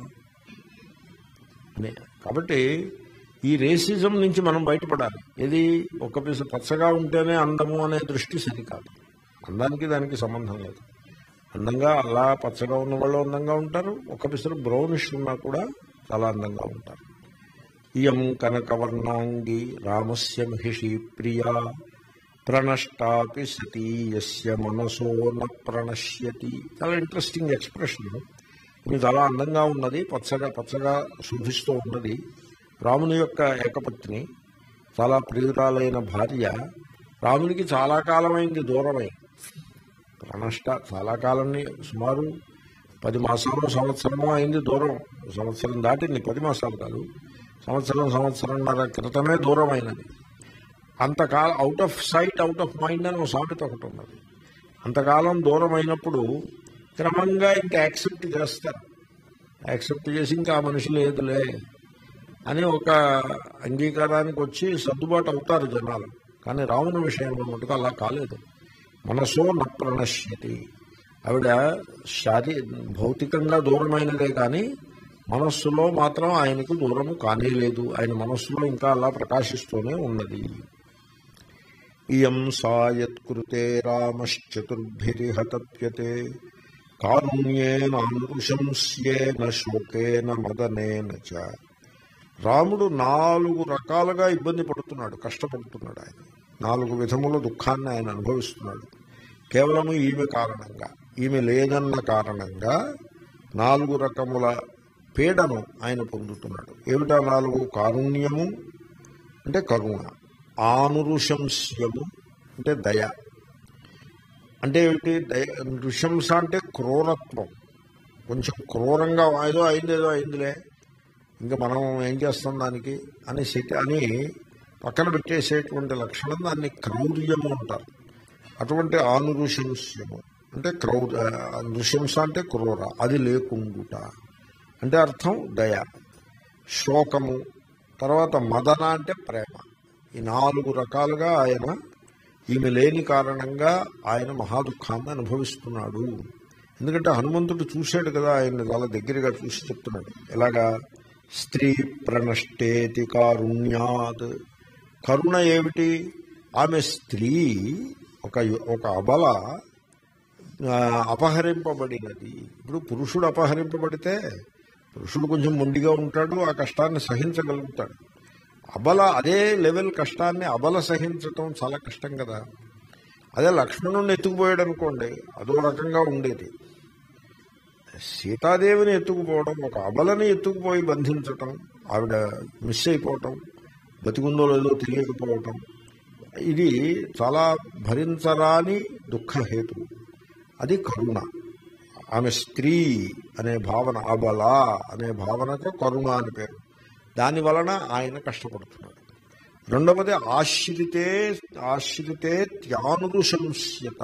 అని కాబట్టి ఈ రేసిజం నుంచి మనం బయటపడాలి ఇది ఒక పిస పచ్చగా ఉంటేనే అందము అనే దృష్టి సరికాదు అందానికి దానికి సంబంధం లేదు అందంగా అలా పచ్చగా ఉన్న వాళ్ళు అందంగా ఉంటారు ఒక పిసరు బ్రౌనిష్ ఉన్నా కూడా చాలా అందంగా ఉంటారు ఇయం కనకవర్ణాంగి రామస్య మహిషి ప్రియా ప్రణష్టాపి సతీ యస్య మనసో న ప్రణశ్యతి చాలా ఇంట్రెస్టింగ్ ఎక్స్ప్రెషన్ ఇది చాలా అందంగా ఉన్నది పచ్చగా పచ్చగా శోభిస్తూ ఉన్నది రాముని యొక్క ఏకపత్ని చాలా ప్రియురాలైన భార్య రామునికి చాలా కాలమైంది దూరమై ప్రణష్ట చాలా కాలాన్ని సుమారు పది మాసాలు సంవత్సరము అయింది దూరం సంవత్సరం దాటింది పది మాసాలు కాదు సంవత్సరం సంవత్సరంన్నర క్రితమే దూరం అయినది అంతకాలం out of sight out of mind అని ఒక సామెత ఒకటి ఉన్నది అంతకాలం దూరం అయినప్పుడు క్రమంగా ఇంకా యాక్సెప్ట్ చేస్తారు యాక్సెప్ట్ చేసి ఇంకా ఆ మనిషి లేదులే అని ఒక అంగీకారానికి వచ్చి సర్దుబాటు అవుతారు జనాలు కానీ రావణ విషయంలో మటుకు అలా కాలేదు మనసో న ప్రణశ్యతి ఆవిడ శారీ భౌతికంగా దూరమైనదే కానీ మనస్సులో మాత్రం ఆయనకు దూరము కానే లేదు ఆయన మనస్సులో ఇంకా అలా ప్రకాశిస్తూనే ఉన్నది ఇయం సాయత్కృతే రామశ్చతుర్భిరిహ తప్యతే కారుణ్యేన అనుశంస్యేన శోకేన మదనేన చ రాముడు నాలుగు రకాలుగా ఇబ్బంది పడుతున్నాడు కష్టపడుతున్నాడు ఆయన నాలుగు విధముల దుఃఖాన్ని ఆయన అనుభవిస్తున్నాడు కేవలము ఈమె కారణంగా ఈమె లేదన్న కారణంగా నాలుగు రకముల పీడను ఆయన పొందుతున్నాడు ఏమిటా నాలుగు కారుణ్యము అంటే కరుణ ఆనురుశంస్యము అంటే దయ అంటే ఏమిటి దయ నృశంస అంటే క్రూరత్వం కొంచెం క్రూరంగా ఏదో అయింది ఏదో అయిందిలే ఇంకా మనం ఏం చేస్తాం దానికి అని శక్తి అని పక్కన పెట్టేసేటువంటి లక్షణం దాన్ని క్రౌర్యము అంటారు అటువంటి ఆనురుశంస్యము అంటే క్రౌ నృశంస అంటే క్రూర అది లేకుండుట అంటే అర్థం దయ శోకము తర్వాత మదన అంటే ప్రేమ ఈ నాలుగు రకాలుగా ఆయన ఈమె లేని కారణంగా ఆయన మహాదుఖాన్ని అనుభవిస్తున్నాడు ఎందుకంటే హనుమంతుడు చూశాడు కదా ఆయన చాలా దగ్గరగా చూసి చెప్తున్నాడు ఎలాగా స్త్రీ ప్రణష్టేతి కారుణ్యాత్ కరుణ ఏమిటి ఆమె స్త్రీ ఒక ఒక అబల ఆ, అపహరింపబడినది ఇప్పుడు పురుషుడు అపహరింపబడితే పురుషుడు కొంచెం మొండిగా ఉంటాడు ఆ కష్టాన్ని సహించగలుగుతాడు అబల అదే లెవెల్ కష్టాన్ని అబల సహించటం చాలా కష్టం కదా అదే లక్ష్మణుడిని ఎత్తుకుపోయాడు అనుకోండి అదో రకంగా ఉండేది సీతాదేవిని ఎత్తుకుపోవడం ఒక అబలని ఎత్తుకుపోయి బంధించటం ఆవిడ మిస్ అయిపోవటం బతికుందో లేదో తెలియకపోవటం ఇది చాలా భరించరాని దుఃఖహేతు అది కరుణ ఆమె స్త్రీ అనే భావన అబల అనే భావనకు కరుణ అని పేరు దాని వలన ఆయన కష్టపడుతున్నాడు రెండవది ఆశ్రితే ఆశ్రితే త్యానురుశంస్యత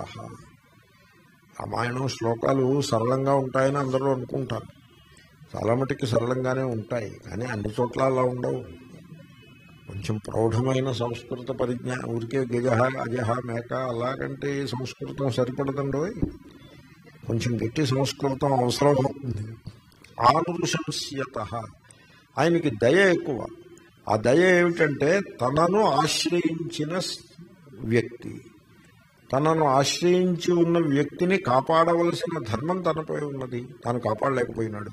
రామాయణం శ్లోకాలు సరళంగా ఉంటాయని అందరూ అనుకుంటారు చాలా మటుకి సరళంగానే ఉంటాయి కానీ అన్ని చోట్ల అలా ఉండవు కొంచెం ప్రౌఢమైన సంస్కృత పరిజ్ఞా ఊరికే గజహ అజహ మేక అలాగంటే ఈ సంస్కృతం సరిపడదండోయ్ కొంచెం గట్టి సంస్కృతం అవసరం అవుతుంది ఆనురుశంస్యత ఆయనకి దయ ఎక్కువ ఆ దయ ఏమిటంటే తనను ఆశ్రయించిన స్- వ్యక్తి తనను ఆశ్రయించి ఉన్న వ్యక్తిని కాపాడవలసిన ధర్మం తనపై ఉన్నది తాను కాపాడలేకపోయినాడు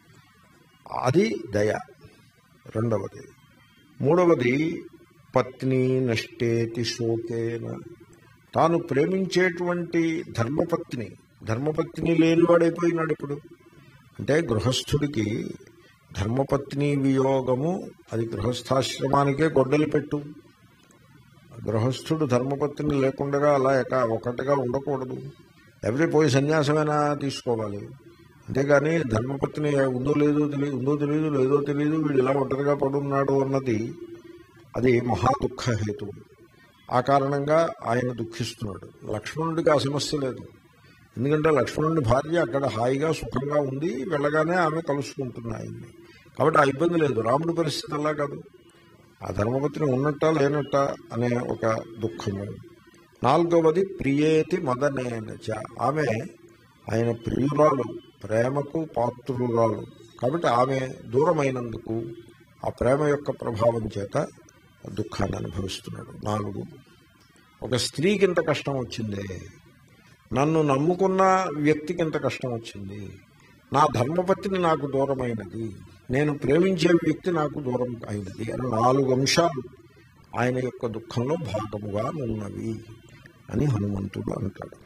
అది దయ రెండవది మూడవది పత్ని నష్టేతి శోకేన తాను ప్రేమించేటువంటి ధర్మపత్ని ధర్మపత్ని లేనివాడైపోయినాడు ఇప్పుడు అంటే గృహస్థుడికి ధర్మపత్ని వియోగము అది గృహస్థాశ్రమానికే గొడ్డలి పెట్టు గృహస్థుడు ధర్మపత్ని లేకుండా అలా ఎక ఒకటిగా ఉండకూడదు ఎవరి పోయి సన్యాసమైనా తీసుకోవాలి అంతేగాని ధర్మపత్ని ఉందో లేదో తెలియదు ఉందో తెలియదు లేదో తెలియదు వీడు ఇలా ఒంటరిగా పడున్నాడు అన్నది అది మహా దుఃఖ హేతువు ఆ కారణంగా ఆయన దుఃఖిస్తున్నాడు లక్ష్మణుడికి ఆ సమస్య లేదు ఎందుకంటే లక్ష్మణుడి భార్య అక్కడ హాయిగా సుఖంగా ఉంది వెళ్ళగానే ఆమె కలుసుకుంటుంది ఆయన్ని కాబట్టి ఆ ఇబ్బంది లేదు రాముడి పరిస్థితి అలా కాదు ఆ ధర్మపత్ని ఉన్నట్ట లేనట్ట అనే ఒక దుఃఖము నాలుగవది ప్రియేతి మదనేనచ ఆమె ఆయన ప్రియురాలు ప్రేమకు పాత్రురాలు కాబట్టి ఆమె దూరమైనందుకు ఆ ప్రేమ యొక్క ప్రభావం చేత దుఃఖాన్ని అనుభవిస్తున్నాడు నాలుగు ఒక స్త్రీకి ఇంత కష్టం వచ్చిందే నన్ను నమ్ముకున్న వ్యక్తికి ఇంత కష్టం వచ్చింది నా ధర్మపత్ని నాకు దూరమైనది నేను ప్రేమించే వ్యక్తి నాకు దూరం అయినది అని నాలుగు అంశాలు ఆయన యొక్క దుఃఖంలో భాగముగా ఉన్నవి అని హనుమంతుడు అంటాడు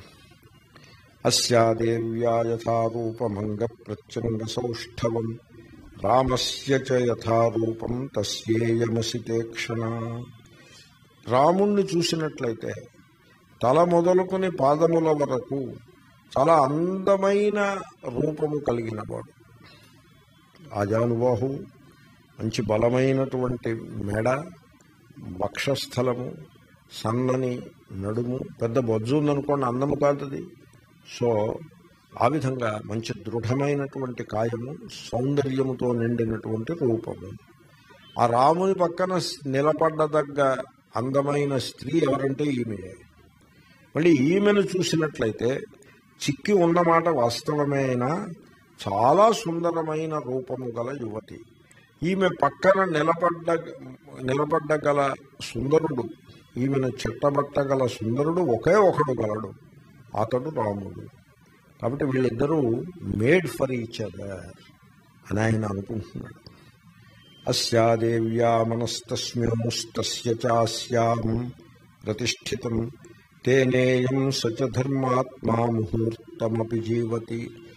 అస్యాదేవ్యా యథారూపమంగ ప్రచండ సౌష్ఠవం రామస్య చ యథారూపం తస్యేయమసితే క్షణ రాముణ్ణి చూసినట్లయితే తల మొదలుకొని పాదముల వరకు చాలా అందమైన రూపము కలిగిన వాడు ఆజానుబాహు మంచి బలమైనటువంటి మెడ వక్షస్థలము సన్నని నడుము పెద్ద బొజ్జు ఉందనుకోండి అందము కాదది సో ఆ విధంగా మంచి దృఢమైనటువంటి కాయము సౌందర్యముతో నిండినటువంటి రూపము ఆ రాముని పక్కన నిలబడ్డదగ్గ అందమైన స్త్రీ ఎవరంటే ఈమె మళ్ళీ ఈమెను చూసినట్లయితే చిక్కి ఉన్నమాట వాస్తవమే అయినా చాలా సుందరమైన రూపము గల యువతి ఈమె పక్కన నిలబడ్డ నిలబడ్డగల సుందరుడు ఈమెను చుట్టబట్టగల సుందరుడు ఒకే ఒకడు గలడు అతడు రాముడు కాబట్టి వీళ్ళిద్దరూ మేడ్ ఫర్ ఈచ్ అదర్ అని ఆయన అనుకుంటున్నాడు అస్యాదేవ్యా మనస్తస్మింస్తస్య చాస్యాం ప్రతిష్ఠితం తేనేయం సచ ధర్మాత్మా ముహూర్తమపి జీవతి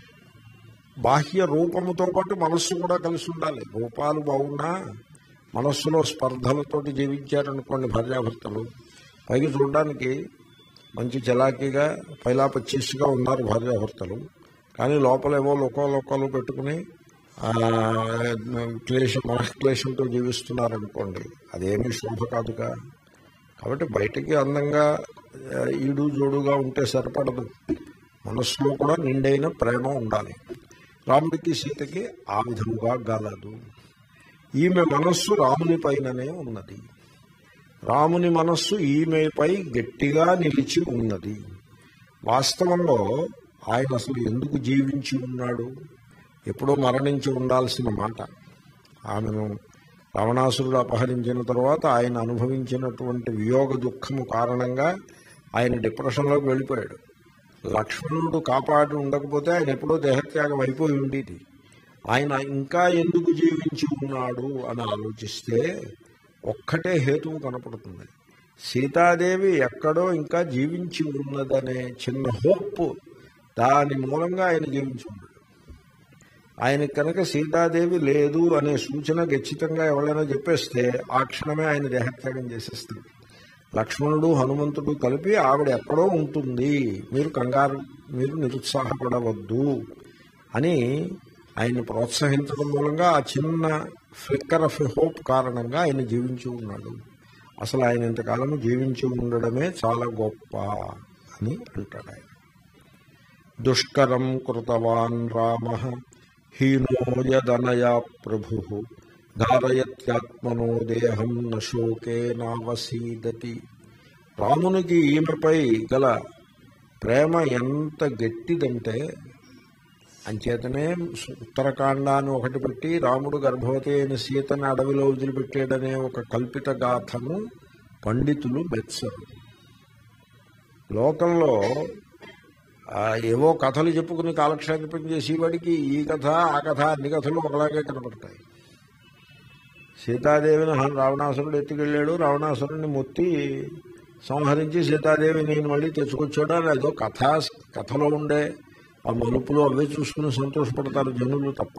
బాహ్య రూపముతో పాటు మనస్సు కూడా కలిసి ఉండాలి రూపాలు బాగున్నా మనస్సులో స్పర్ధలతోటి జీవించారనుకోండి భార్యాభర్తలు పైకి చూడడానికి మంచి చలాకీగా పైలా పచ్చీస్గా ఉన్నారు భార్యాభర్తలు కానీ లోపల ఏవో లోకో లోకాలు పెట్టుకుని ఆ, క్లేశం మనఃక్లేశంతో జీవిస్తున్నారనుకోండి అదేమీ శోభ కాదుగా కాబట్టి బయటికి అందంగా ఆ, ఈడు జోడుగా ఉంటే సరిపడదు మనస్సులో కూడా నిండైన ప్రేమ ఉండాలి రాముడికి సీతకి ఆ విధముగా గలదు ఈమె మనస్సు రాముని పైననే ఉన్నది రాముని మనస్సు ఈమెపై గట్టిగా నిలిచి ఉన్నది వాస్తవంలో ఆయన అసలు ఎందుకు జీవించి ఉన్నాడు ఎప్పుడో మరణించి ఉండాల్సిన మాట ఆమెను రావణాసురుడు అపహరించిన తర్వాత ఆయన అనుభవించినటువంటి వియోగ దుఃఖము కారణంగా ఆయన డిప్రెషన్లోకి వెళ్ళిపోయాడు లక్ష్మణుడు కాపాడి ఉండకపోతే ఆయన ఎప్పుడో దేహత్యాగం అయిపోయి ఉండేది ఆయన ఇంకా ఎందుకు జీవించి ఉన్నాడు అని ఆలోచిస్తే ఒక్కటే హేతువు కనపడుతుంది సీతాదేవి ఎక్కడో ఇంకా జీవించి ఉన్నదనే చిన్న హోప్ దాని మూలంగా ఆయన జీవించి ఉన్నాడు ఆయన కనుక సీతాదేవి లేదు అనే సూచన ఖచ్చితంగా ఎవరైనా చెప్పేస్తే ఆ క్షణమే ఆయన దేహత్యాగం చేసేస్తాడు లక్ష్మణుడు హనుమంతుడు కలిపి ఆవిడ ఎక్కడో ఉంటుంది మీరు కంగారు మీరు నిరుత్సాహపడవద్దు అని ఆయన్ని ప్రోత్సహించడం మూలంగా ఆ చిన్న ఫ్లిక్కర్ ఆఫ్ హోప్ కారణంగా ఆయన జీవించి ఉన్నాడు అసలు ఆయన ఇంతకాలము జీవించి ఉండడమే చాలా గొప్ప అని అంటాడు ఆయన దుష్కరం కృతవాన్ రామ హీనో యదనయా ప్రభు ధారయత్యాత్మనో దేహం నశోకే నావసీదతి రామునికి ఈమెపై గల ప్రేమ ఎంత గట్టిదంటే అంచేతనే ఉత్తరకాండాన్ని ఒకటి పెట్టి రాముడు గర్భవతి అయిన సీతను అడవిలో వదిలిపెట్టాడనే ఒక కల్పిత గాథను పండితులు మెచ్చరు లోకంలో ఆ, ఏవో కథలు చెప్పుకుని కాలక్షేపం చేసేవాడికి ఈ కథ ఆ కథ అన్ని కథలు ఒకలాగే కనపడతాయి సీతాదేవిని హ- రావణాసురుడు ఎత్తుకెళ్ళాడు రావణాసురుడిని మొత్తి సంహరించి సీతాదేవి నేను మళ్ళీ తెచ్చుకొచ్చాడు అని ఏదో కథ కథలో ఉండే ఆ మలుపులు అవే చూసుకుని సంతోషపడతారు జనులు తప్ప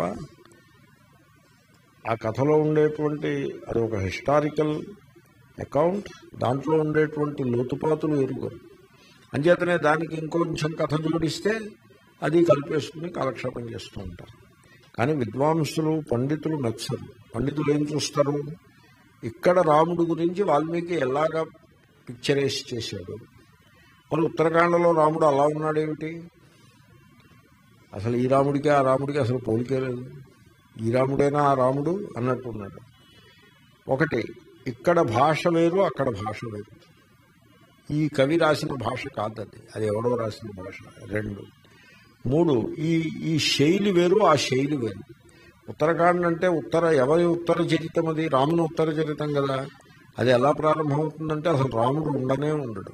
ఆ కథలో ఉండేటువంటి అది ఒక హిస్టారికల్ అకౌంట్ దాంట్లో ఉండేటువంటి లోతుపాతులు ఎరుగరు అంచేతనే దానికి ఇంకొంచెం కథ జోడిస్తే అది కలిపేసుకుని కాలక్షేపం చేస్తూ ఉంటారు కానీ విద్వాంసులు పండితులు నచ్చరు పండితులు ఏం చూస్తారు ఇక్కడ రాముడు గురించి వాల్మీకి ఎలాగా పిక్చరైజ్ చేశాడు మరి ఉత్తరాఖండలో రాముడు అలా ఉన్నాడేమిటి అసలు ఈ రాముడికి ఆ రాముడికి అసలు పోలికే లేదు ఈ రాముడైనా ఆ రాముడు అన్నట్టు ఉన్నాడు ఒకటి ఇక్కడ భాష వేరు అక్కడ భాష వేరు ఈ కవి రాసిన భాష కాదు అది అది ఎవడో రాసిన భాష రెండు మూడు ఈ ఈ శైలి వేరు ఆ శైలి వేరు ఉత్తరాఖండ్ అంటే ఉత్తర ఎవరి ఉత్తర చరితం అది రాముని ఉత్తర చరితం కదా అది ఎలా ప్రారంభమవుతుందంటే అసలు రాముడు ఉండనే ఉండడు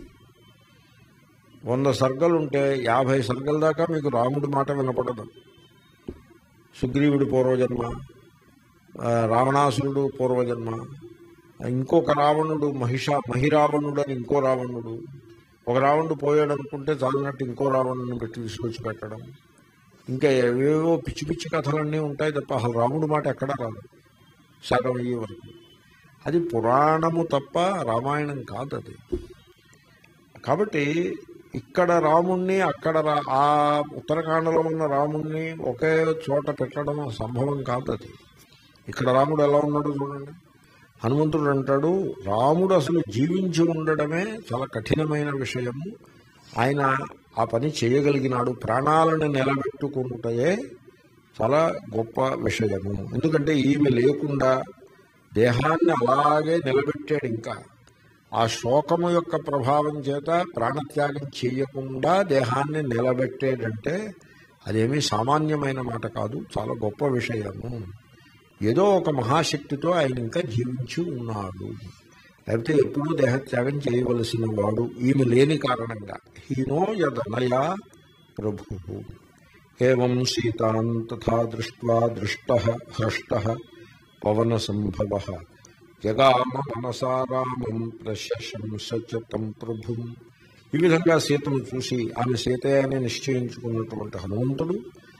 వంద సర్గలు ఉంటే యాభై సర్గల దాకా మీకు రాముడి మాట వినపడదు సుగ్రీవుడి పూర్వజన్మ ఆ, రావణాసురుడు పూర్వజన్మ ఇంకొక రావణుడు మహిష మహిరావణుడు అని ఇంకో రావణుడు ఒక రావణుడు పోయాడు అనుకుంటే చాలినట్టు ఇంకో రావణుని పెట్టి తీసుకొచ్చి పెట్టడం ఇంకా ఏవేవో పిచ్చి పిచ్చి కథలన్నీ ఉంటాయి తప్ప అసలు రాముడు మాట ఎక్కడ రాదు సగం అయ్యే వరకు అది పురాణము తప్ప రామాయణం కాదు అది కాబట్టి ఇక్కడ రాముణ్ణి అక్కడ రా- ఆ ఉత్తరాఖండలో ఉన్న రాముణ్ణి ఒకే చోట పెట్టడం సంభవం కాదు అది ఇక్కడ రాముడు ఎలా ఉన్నాడో చూడండి హనుమంతుడు అంటాడు రాముడు అసలు జీవించి ఉండడమే చాలా కఠినమైన విషయము ఆయన ఆ పని చేయగలిగినాడు ప్రాణాలను నిలబెట్టుకుంటే చాలా గొప్ప విషయము ఎందుకంటే ఈమె లేకుండా దేహాన్ని అలాగే నిలబెట్టాడు ఇంకా ఆ శోకము యొక్క ప్రభావం చేత ప్రాణత్యాగం చేయకుండా దేహాన్ని నిలబెట్టేటంటే అదేమీ సామాన్యమైన మాట కాదు చాలా గొప్ప విషయము ఏదో ఒక మహాశక్తితో ఆయన ఇంకా జీవించి ఉన్నాడు లేకపోతే ఎప్పుడూ దేహత్యాగం చేయవలసిన వాడు ఈమె లేని కారణంగా హీనో యదనయా ప్రభు ఏం సీతాం తథా దృష్ట్వా దృష్ట హృష్ట పవన సంభవ జగామ మనసా రామం ప్రశంస చ తం ప్రభుం ఈ విధంగా సీతను చూసి ఆమె సీతే అని నిశ్చయించుకున్నటువంటి హనుమంతుడు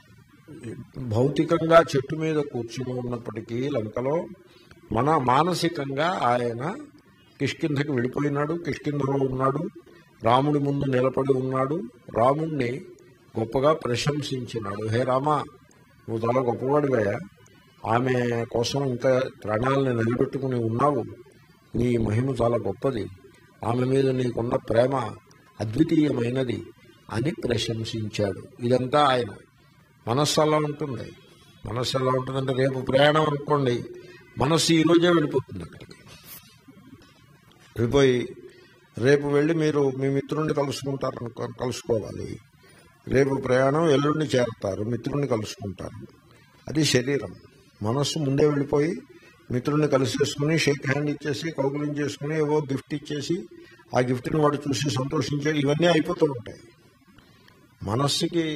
భౌతికంగా చెట్టు మీద కూర్చుని ఉన్నప్పటికీ లంకలో మన మానసికంగా ఆయన కిష్కింధకి వెళ్ళిపోయినాడు కిష్కింధలో ఉన్నాడు రాముడి ముందు నిలబడి ఉన్నాడు రాముణ్ణి గొప్పగా ప్రశంసించినాడు హే రామా నువ్వు చాలా గొప్పవాడివయ్యా ఆమె కోసం ఇంకా ప్రాణాలను నిలబెట్టుకుని ఉన్నావు నీ మహిమ చాలా గొప్పది ఆమె మీద నీకున్న ప్రేమ అద్వితీయమైనది అని ప్రశంసించాడు ఇదంతా ఆయన మనస్సు అలా ఉంటుంది మనస్సు ఎలా ఉంటుందంటే రేపు ప్రయాణం అనుకోండి మనస్సు ఈ రోజే వెళ్ళిపోతుంది అక్కడికి వెళ్ళిపోయి రేపు వెళ్ళి మీరు మీ మిత్రుడిని కలుసుకుంటారు అనుకో కలుసుకోవాలి రేపు ప్రయాణం ఎల్లుండి చేరతారు మిత్రుడిని కలుసుకుంటారు అది శరీరం మనస్సు ముందే వెళ్ళిపోయి మిత్రుడిని కలిసేసుకుని షేక్ హ్యాండ్ ఇచ్చేసి కౌగులిం చేసుకుని ఏవో గిఫ్ట్ ఇచ్చేసి ఆ గిఫ్ట్ని వాడు చూసి సంతోషించే ఇవన్నీ అయిపోతూ ఉంటాయి మనస్సుకి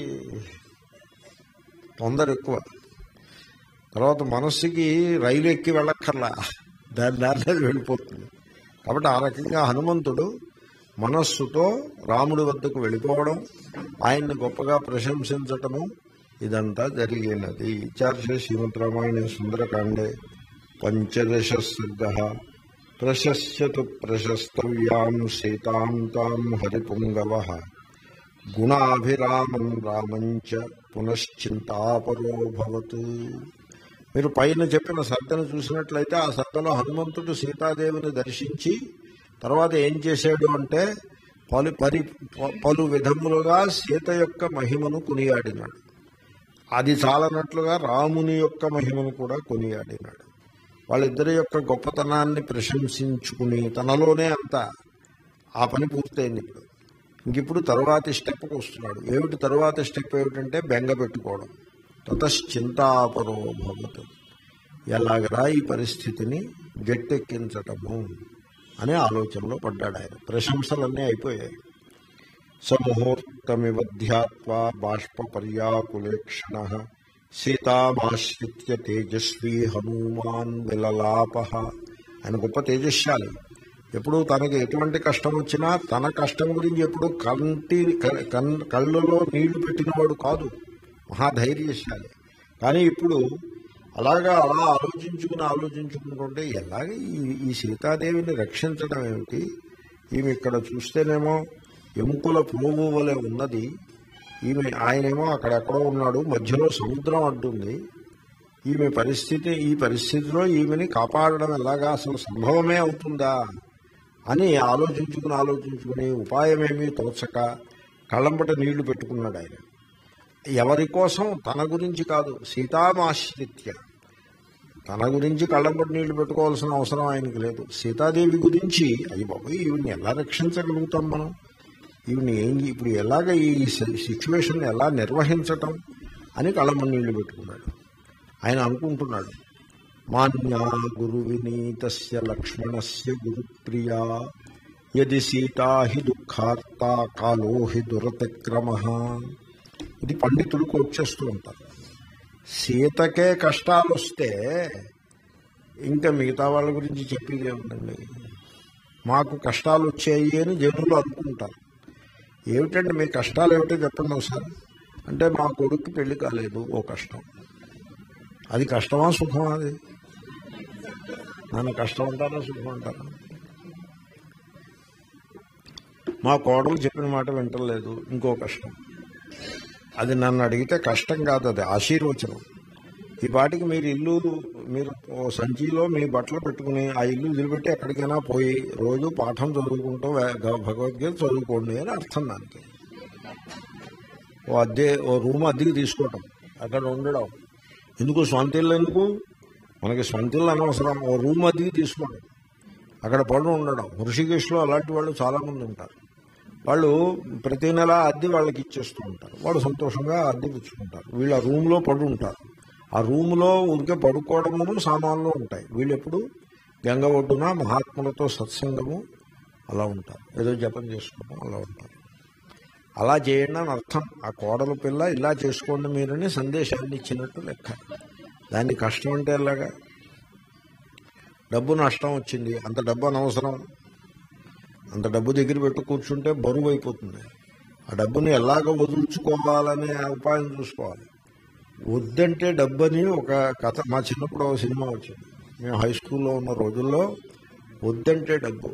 తొందర ఎక్కువ తర్వాత మనస్సుకి రైలు ఎక్కి వెళ్ళక్కర్లా దాని దారిలో వెళ్ళిపోతుంది కాబట్టి ఆ రకంగా హనుమంతుడు మనస్సుతో రాముడి వద్దకు వెళ్ళిపోవడం ఆయన్ని గొప్పగా ప్రశంసించటము ఇదంతా జరిగినది చార్షే శ్రీమద్ రామాయణ సుందరకాండే పంచదశ సర్గ ప్రశస్యతు ప్రశస్తవ్యాం సీతాం తాం హరిపుంగవ గుణాభిరామం రామంచ పునశ్చింతాపరో భవతు మీరు పైన చెప్పిన సర్గను చూసినట్లయితే ఆ సర్గలో హనుమంతుడు సీతాదేవిని దర్శించి తర్వాత ఏం చేశాడు అంటే పలు పరి పలు విధములుగా సీత యొక్క మహిమను కొనియాడినాడు అది చాలనట్లుగా రాముని యొక్క మహిమను కూడా కొనియాడినాడు వాళ్ళిద్దరి యొక్క గొప్పతనాన్ని ప్రశంసించుకుని తనలోనే అంతా ఆ పని పూర్తయింది ఇప్పుడు ఇంక ఇప్పుడు తరువాతి స్టెప్కి వస్తున్నాడు ఏమిటి తరువాతి స్టెప్ ఏమిటంటే బెంగ పెట్టుకోవడం తతశ్చింతాపరో భవతు ఎలాగరా ఈ పరిస్థితిని గట్టెక్కించటము అనే ఆలోచనలో పడ్డాడు ఆయన ప్రశంసలన్నీ అయిపోయాయి సముహూర్తమివ ధ్యాత్వా బాష్ప పర్యాకులేక్షణ సీతామాశ్రిత్య తేజస్వీ హనుమాన్ విలలాప ఆయన గొప్ప తేజస్శాలి ఎప్పుడు తనకి ఎటువంటి కష్టం వచ్చినా తన కష్టం గురించి ఎప్పుడు కంటి క- కన్- కళ్ళలో నీళ్లు పెట్టినవాడు కాదు మహాధైర్యశాలి కానీ ఇప్పుడు అలాగా అలా ఆలోచించుకుని ఆలోచించుకుంటుంటే ఎలాగ ఈ ఈ సీతాదేవిని రక్షించడం ఏమిటి ఈమె ఇక్కడ చూస్తేనేమో ఎముకల పువ్వు వలె ఉన్నది ఈమె ఆయనేమో అక్కడెక్కడో ఉన్నాడు మధ్యలో సముద్రం అడ్డుంది ఈమె పరిస్థితి ఈ పరిస్థితిలో ఈమెని కాపాడడం ఎలాగా అసలు సంభవమే అవుతుందా అని ఆలోచించుకుని ఆలోచించుకుని ఉపాయమేమీ తోచక కళ్ళంబట నీళ్లు పెట్టుకున్నాడు ఆయన ఎవరి కోసం తన గురించి కాదు సీతామాశ్రిత్య తన గురించి కళ్ళంబటి నీళ్లు పెట్టుకోవాల్సిన అవసరం ఆయనకి లేదు సీతాదేవి గురించి అయ్యి బాబు ఈవిని ఎలా రక్షించగలుగుతాం మనం ఈవిని ఏం ఇప్పుడు ఎలాగ ఈ సిచ్యువేషన్ ఎలా నిర్వహించటం అని కళ్ళంబడి నీళ్లు పెట్టుకున్నాడు ఆయన అనుకుంటున్నాడు మాన్యా గురు వినీతస్య లక్ష్మణస్య గురుప్రియా యది సీతా హి దుఃఖార్త కాలో హి దురతక్రమ ఇది పండితులకు వచ్చేస్తూ ఉంటారు సీతకే కష్టాలు వస్తే ఇంకా మిగతా వాళ్ళ గురించి చెప్పేది ఏముందండి మాకు కష్టాలు వచ్చాయి అని జనులు అనుకుంటారు ఏమిటండి మీ కష్టాలు ఏమిటో చెప్పండి ఒకసారి అంటే మా కొడుకు పెళ్లి కాలేదు ఓ కష్టం అది కష్టమా సుఖమా అది నన్ను కష్టం అంటారా సుఖం అంటారా మా కోడలు చెప్పిన మాట వింటలేదు ఇంకో కష్టం అది నన్ను అడిగితే కష్టం కాదు అది ఆశీర్వచనం ఈ పాటికి మీరు ఇల్లు మీరు ఓ సంచిలో మీ బట్టలు పెట్టుకుని ఆ ఇల్లు వదిలిపెట్టి ఎక్కడికైనా పోయి రోజు పాఠం చదువుకుంటూ వే- గ- భగవద్గీత చదువుకోండి అని అర్థం దానికి ఓ అద్దె ఓ రూమ్ అద్దెకి తీసుకోవటం అక్కడ ఉండడం ఎందుకు సొంత ఇల్లు ఎందుకు మనకి సొంత ఇల్లు అనవసరం ఓ రూమ్ అద్దెకి తీసుకోవడం అక్కడ పడు ఉండడం హృషికేశ్లో అలాంటి వాళ్ళు చాలామంది ఉంటారు వాళ్ళు ప్రతి నెల అద్దె వాళ్ళకి ఇచ్చేస్తూ ఉంటారు వాళ్ళు సంతోషంగా అద్దె పుచ్చుకుంటారు వీళ్ళు ఆ రూమ్లో పడు ఉంటారు ఆ రూమ్లో ఊరికే పడుకోవడము సామాన్లు ఉంటాయి వీళ్ళు ఎప్పుడు గంగ ఒడ్డున మహాత్ములతో సత్సంగము అలా ఉంటారు ఏదో జపం చేసుకోవడం అలా ఉంటారు అలా చేయండి అని అర్థం ఆ కోడల పిల్ల ఇలా చేసుకోండి మీరని సందేశాన్ని ఇచ్చినట్టు లెక్క దాన్ని కష్టం అంటే ఎలాగా డబ్బు నష్టం వచ్చింది అంత డబ్బు అనవసరం అంత డబ్బు దగ్గర పెట్టు కూర్చుంటే బరువు అయిపోతుంది ఆ డబ్బుని ఎలాగ వదులుచుకోవాలనే ఉపాయం చూసుకోవాలి వద్దంటే డబ్బు అని ఒక కథ మా చిన్నప్పుడు ఒక సినిమా వచ్చింది మేము హై స్కూల్లో ఉన్న రోజుల్లో వద్దంటే డబ్బు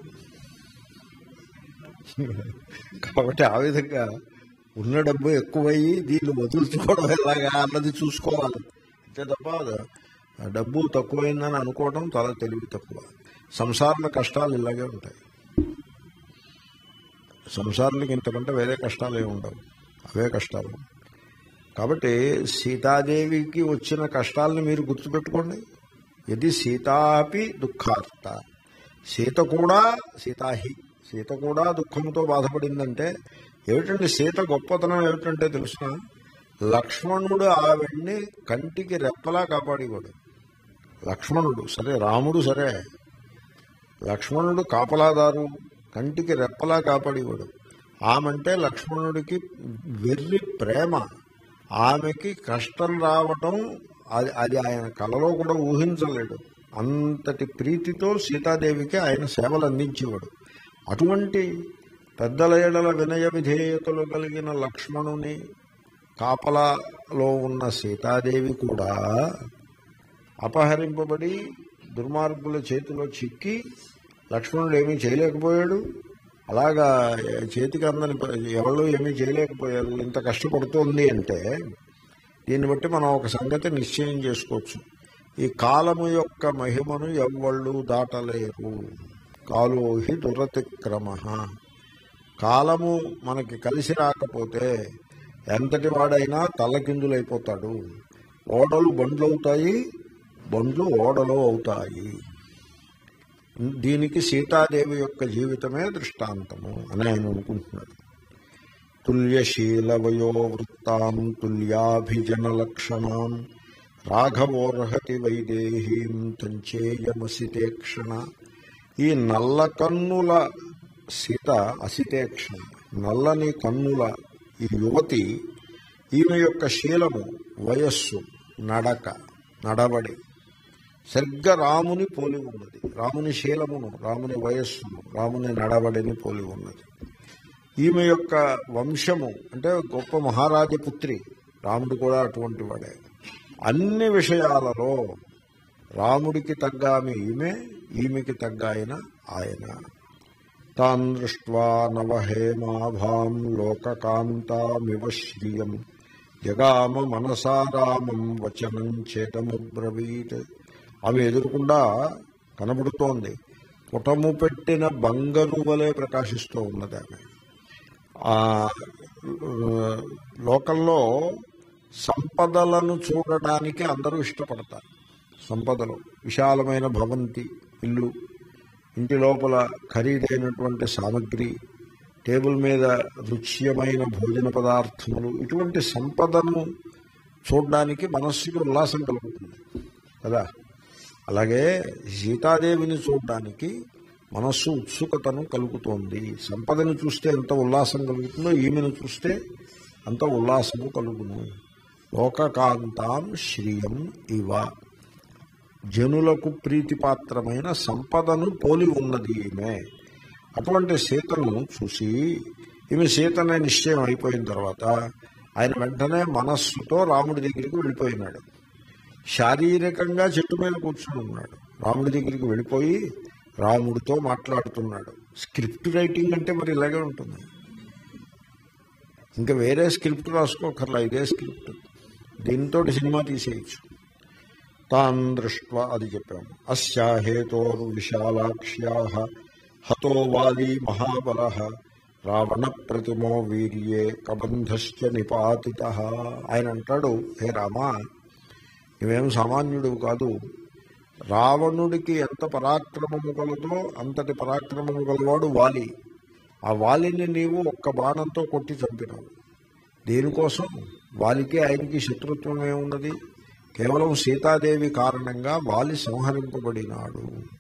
కాబట్టి ఆ విధంగా ఉన్న డబ్బు ఎక్కువయ్యి దీన్ని వదులుచుకోవడం ఎలాగా అన్నది చూసుకోవాలి అంతే తప్ప ఆ డబ్బు తక్కువైందని అనుకోవడం చాలా తెలివి తక్కువ సంసారంలో కష్టాలు ఇలాగే ఉంటాయి సంసారానికి ఇంతకంటే వేరే కష్టాలు ఏమి ఉండవు అవే కష్టాలు కాబట్టి సీతాదేవికి వచ్చిన కష్టాలని మీరు గుర్తుపెట్టుకోండి ఇది సీతాపి దుఃఖార్త సీత కూడా సీతాహి సీత కూడా దుఃఖంతో బాధపడిందంటే ఏమిటంటే సీత గొప్పతనం ఏమిటంటే తెలుసిన లక్ష్మణుడు ఆవిడ్ని కంటికి రెప్పలా కాపాడేవాడు లక్ష్మణుడు సరే రాముడు సరే లక్ష్మణుడు కాపలాదారు కంటికి రెప్పలా కాపాడేవాడు ఆమంటే లక్ష్మణుడికి వెర్రి ప్రేమ ఆమెకి కష్టం రావటం అది అది ఆయన కలలో కూడా ఊహించలేడు అంతటి ప్రీతితో సీతాదేవికి ఆయన సేవలు అందించేవాడు అటువంటి పెద్దల ఏడల వినయ విధేయతలు కలిగిన లక్ష్మణుని కాపలాలో ఉన్న సీతాదేవి కూడా అపహరింపబడి దుర్మార్గుల చేతిలో చిక్కి లక్ష్మణుడు ఏమీ చేయలేకపోయాడు అలాగా చేతికి అందని ప- ఎవరు ఏమీ చేయలేకపోయారు ఇంత కష్టపడుతోంది అంటే దీన్ని బట్టి మనం ఒక సంగతి నిశ్చయం చేసుకోవచ్చు ఈ కాలము యొక్క మహిమను ఎవ్వళ్ళు దాటలేరు కాలోహి దురతిక్రమ కాలము మనకి కలిసి రాకపోతే ఎంతటి వాడైనా తల్లకిందులైపోతాడు ఓడలు బండ్లు అవుతాయి బండ్లు ఓడలు అవుతాయి దీనికి సీతాదేవి యొక్క జీవితమే దృష్టాంతము అని ఆయన అనుకుంటున్నాడు తుల్యశీలవయో వృత్తాం తుల్యాభిజన లక్షణాం రాఘవోర్హతి వైదేహీం తంచేయమసితేక్షణ ఈ నల్ల కన్నుల సీత అసితేక్షణ నల్లని కన్నుల ఈ యువతి ఈమె యొక్క శీలము వయస్సు నడక నడవడి సరిగ్గా రాముని పోలి ఉన్నది రాముని శీలమును రాముని వయస్సును రాముని నడవడిని పోలి ఉన్నది ఈమె యొక్క వంశము అంటే గొప్ప మహారాజపుత్రి రాముడు కూడా అటువంటి వాడే అన్ని విషయాలలో రాముడికి తగ్గ ఆమె ఈమె ఈమెకి తగ్గ ఆయన ఆయన తాన్ దృష్ట్వా నవహేమాభాం లోకకాంతామివ శ్రియం జగామ మనసా రామం వచనం చేతముబ్రవీత్ ఆమె ఎదురుకుండా కనబడుతోంది పుటము పెట్టిన బంగారు వలె ప్రకాశిస్తూ ఉన్నది ఆమె ఆ లోకంలో సంపదలను చూడడానికి అందరూ ఇష్టపడతారు సంపదలు విశాలమైన భవంతి ఇల్లు ఇంటి లోపల ఖరీదైనటువంటి సామగ్రి టేబుల్ మీద రుచ్యమైన భోజన పదార్థములు ఇటువంటి సంపదను చూడడానికి మనస్సుకి ఉల్లాసం కలుగుతుంది కదా అలాగే సీతాదేవిని చూడడానికి మనస్సు ఉత్సుకతను కలుగుతోంది సంపదను చూస్తే ఎంత ఉల్లాసం కలుగుతుందో ఈమెను చూస్తే అంత ఉల్లాసము కలుగును లోకకాంతాం శ్రియం ఇవ జనులకు ప్రీతిపాత్రమైన సంపదను పోలి ఉన్నది ఈమె అటువంటి సీతను చూసి ఈమె సీతనే నిశ్చయం అయిపోయిన తర్వాత ఆయన వెంటనే మనస్సుతో రాముడి దగ్గరికి వెళ్ళిపోయినాడు శారీరకంగా చెట్టు మీద కూర్చుని ఉన్నాడు రాముడి దగ్గరికి వెళ్ళిపోయి రాముడితో మాట్లాడుతున్నాడు స్క్రిప్ట్ రైటింగ్ అంటే మరి ఇలాగే ఉంటుంది ఇంకా వేరే స్క్రిప్ట్ రాసుకోకర్లా ఇదే స్క్రిప్ట్ దీంతో సినిమా తీసేయచ్చు తాన్ దృష్ట్వా అది చెప్పాము అస్యాహేతోరు విశాలాక్ష్యా హతో వాలి మహాబల రావణ ప్రతిమో వీర్యే కబంధశ్చ నిపాతిత ఆయన అంటాడు హే రామా నువ్వేం సామాన్యుడు కాదు రావణుడికి ఎంత పరాక్రమము కలదో అంతటి పరాక్రమము గలవాడు వాలి ఆ వాలిని నీవు ఒక్క బాణంతో కొట్టి చంపినావు దేనికోసం వాలికి ఆయనకి శత్రుత్వం ఏమున్నది కేవలం సీతాదేవి కారణంగా వాలి సంహరింపబడినాడు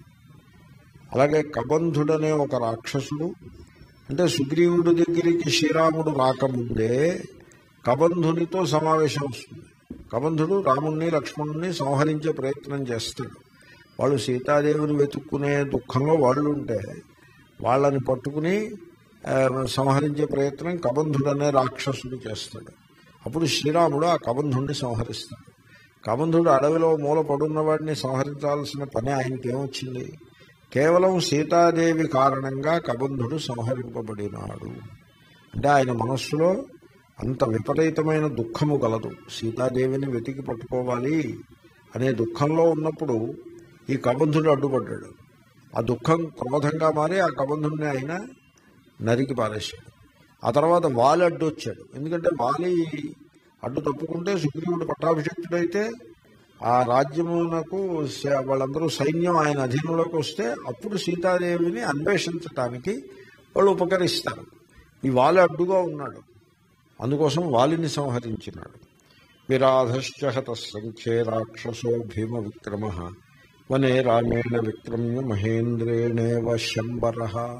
అలాగే కబంధుడనే ఒక రాక్షసుడు అంటే సుగ్రీవుడి దగ్గరికి శ్రీరాముడు రాకముందే కబంధునితో సమావేశం వస్తుంది కబంధుడు రాముణ్ణి లక్ష్మణుణ్ణి సంహరించే ప్రయత్నం చేస్తాడు వాళ్ళు సీతాదేవిని వెతుక్కునే దుఃఖంలో వాళ్ళు ఉంటే వాళ్ళని పట్టుకుని ఆ, సంహరించే ప్రయత్నం కబంధుడనే రాక్షసుడు చేస్తాడు అప్పుడు శ్రీరాముడు ఆ కబంధుడిని సంహరిస్తాడు కబంధుడు అడవిలో మూల పడున్న వాడిని సంహరించాల్సిన పని ఆయనకి ఏమొచ్చింది కేవలం సీతాదేవి కారణంగా కబంధుడు సంహరింపబడినాడు అంటే ఆయన మనస్సులో అంత విపరీతమైన దుఃఖము గలదు సీతాదేవిని వెతికి పట్టుకోవాలి అనే దుఃఖంలో ఉన్నప్పుడు ఈ కబంధుడు అడ్డుపడ్డాడు ఆ దుఃఖం క్రోధంగా మారి ఆ కబంధుడిని ఆయన నరికి పారేశాడు ఆ తర్వాత వాలి అడ్డు వచ్చాడు ఎందుకంటే వాలి అడ్డు తప్పుకుంటే సుగ్రీవుడు పట్టాభిషక్తుడైతే ఆ రాజ్యమునకు స- వాళ్ళందరూ సైన్యం ఆయన అధీనంలోకి వస్తే అప్పుడు సీతాదేవిని అన్వేషించటానికి వాళ్ళు ఉపకరిస్తారు ఈ వాలి అడ్డుగా ఉన్నాడు అందుకోసం వాలిని సంహరించినాడు విరాధశ్చ హత సంఖ్యే రాక్షసో భీమ విక్రమ వనే రామేణ విక్రమ్య మహేంద్రేణేవ శంబర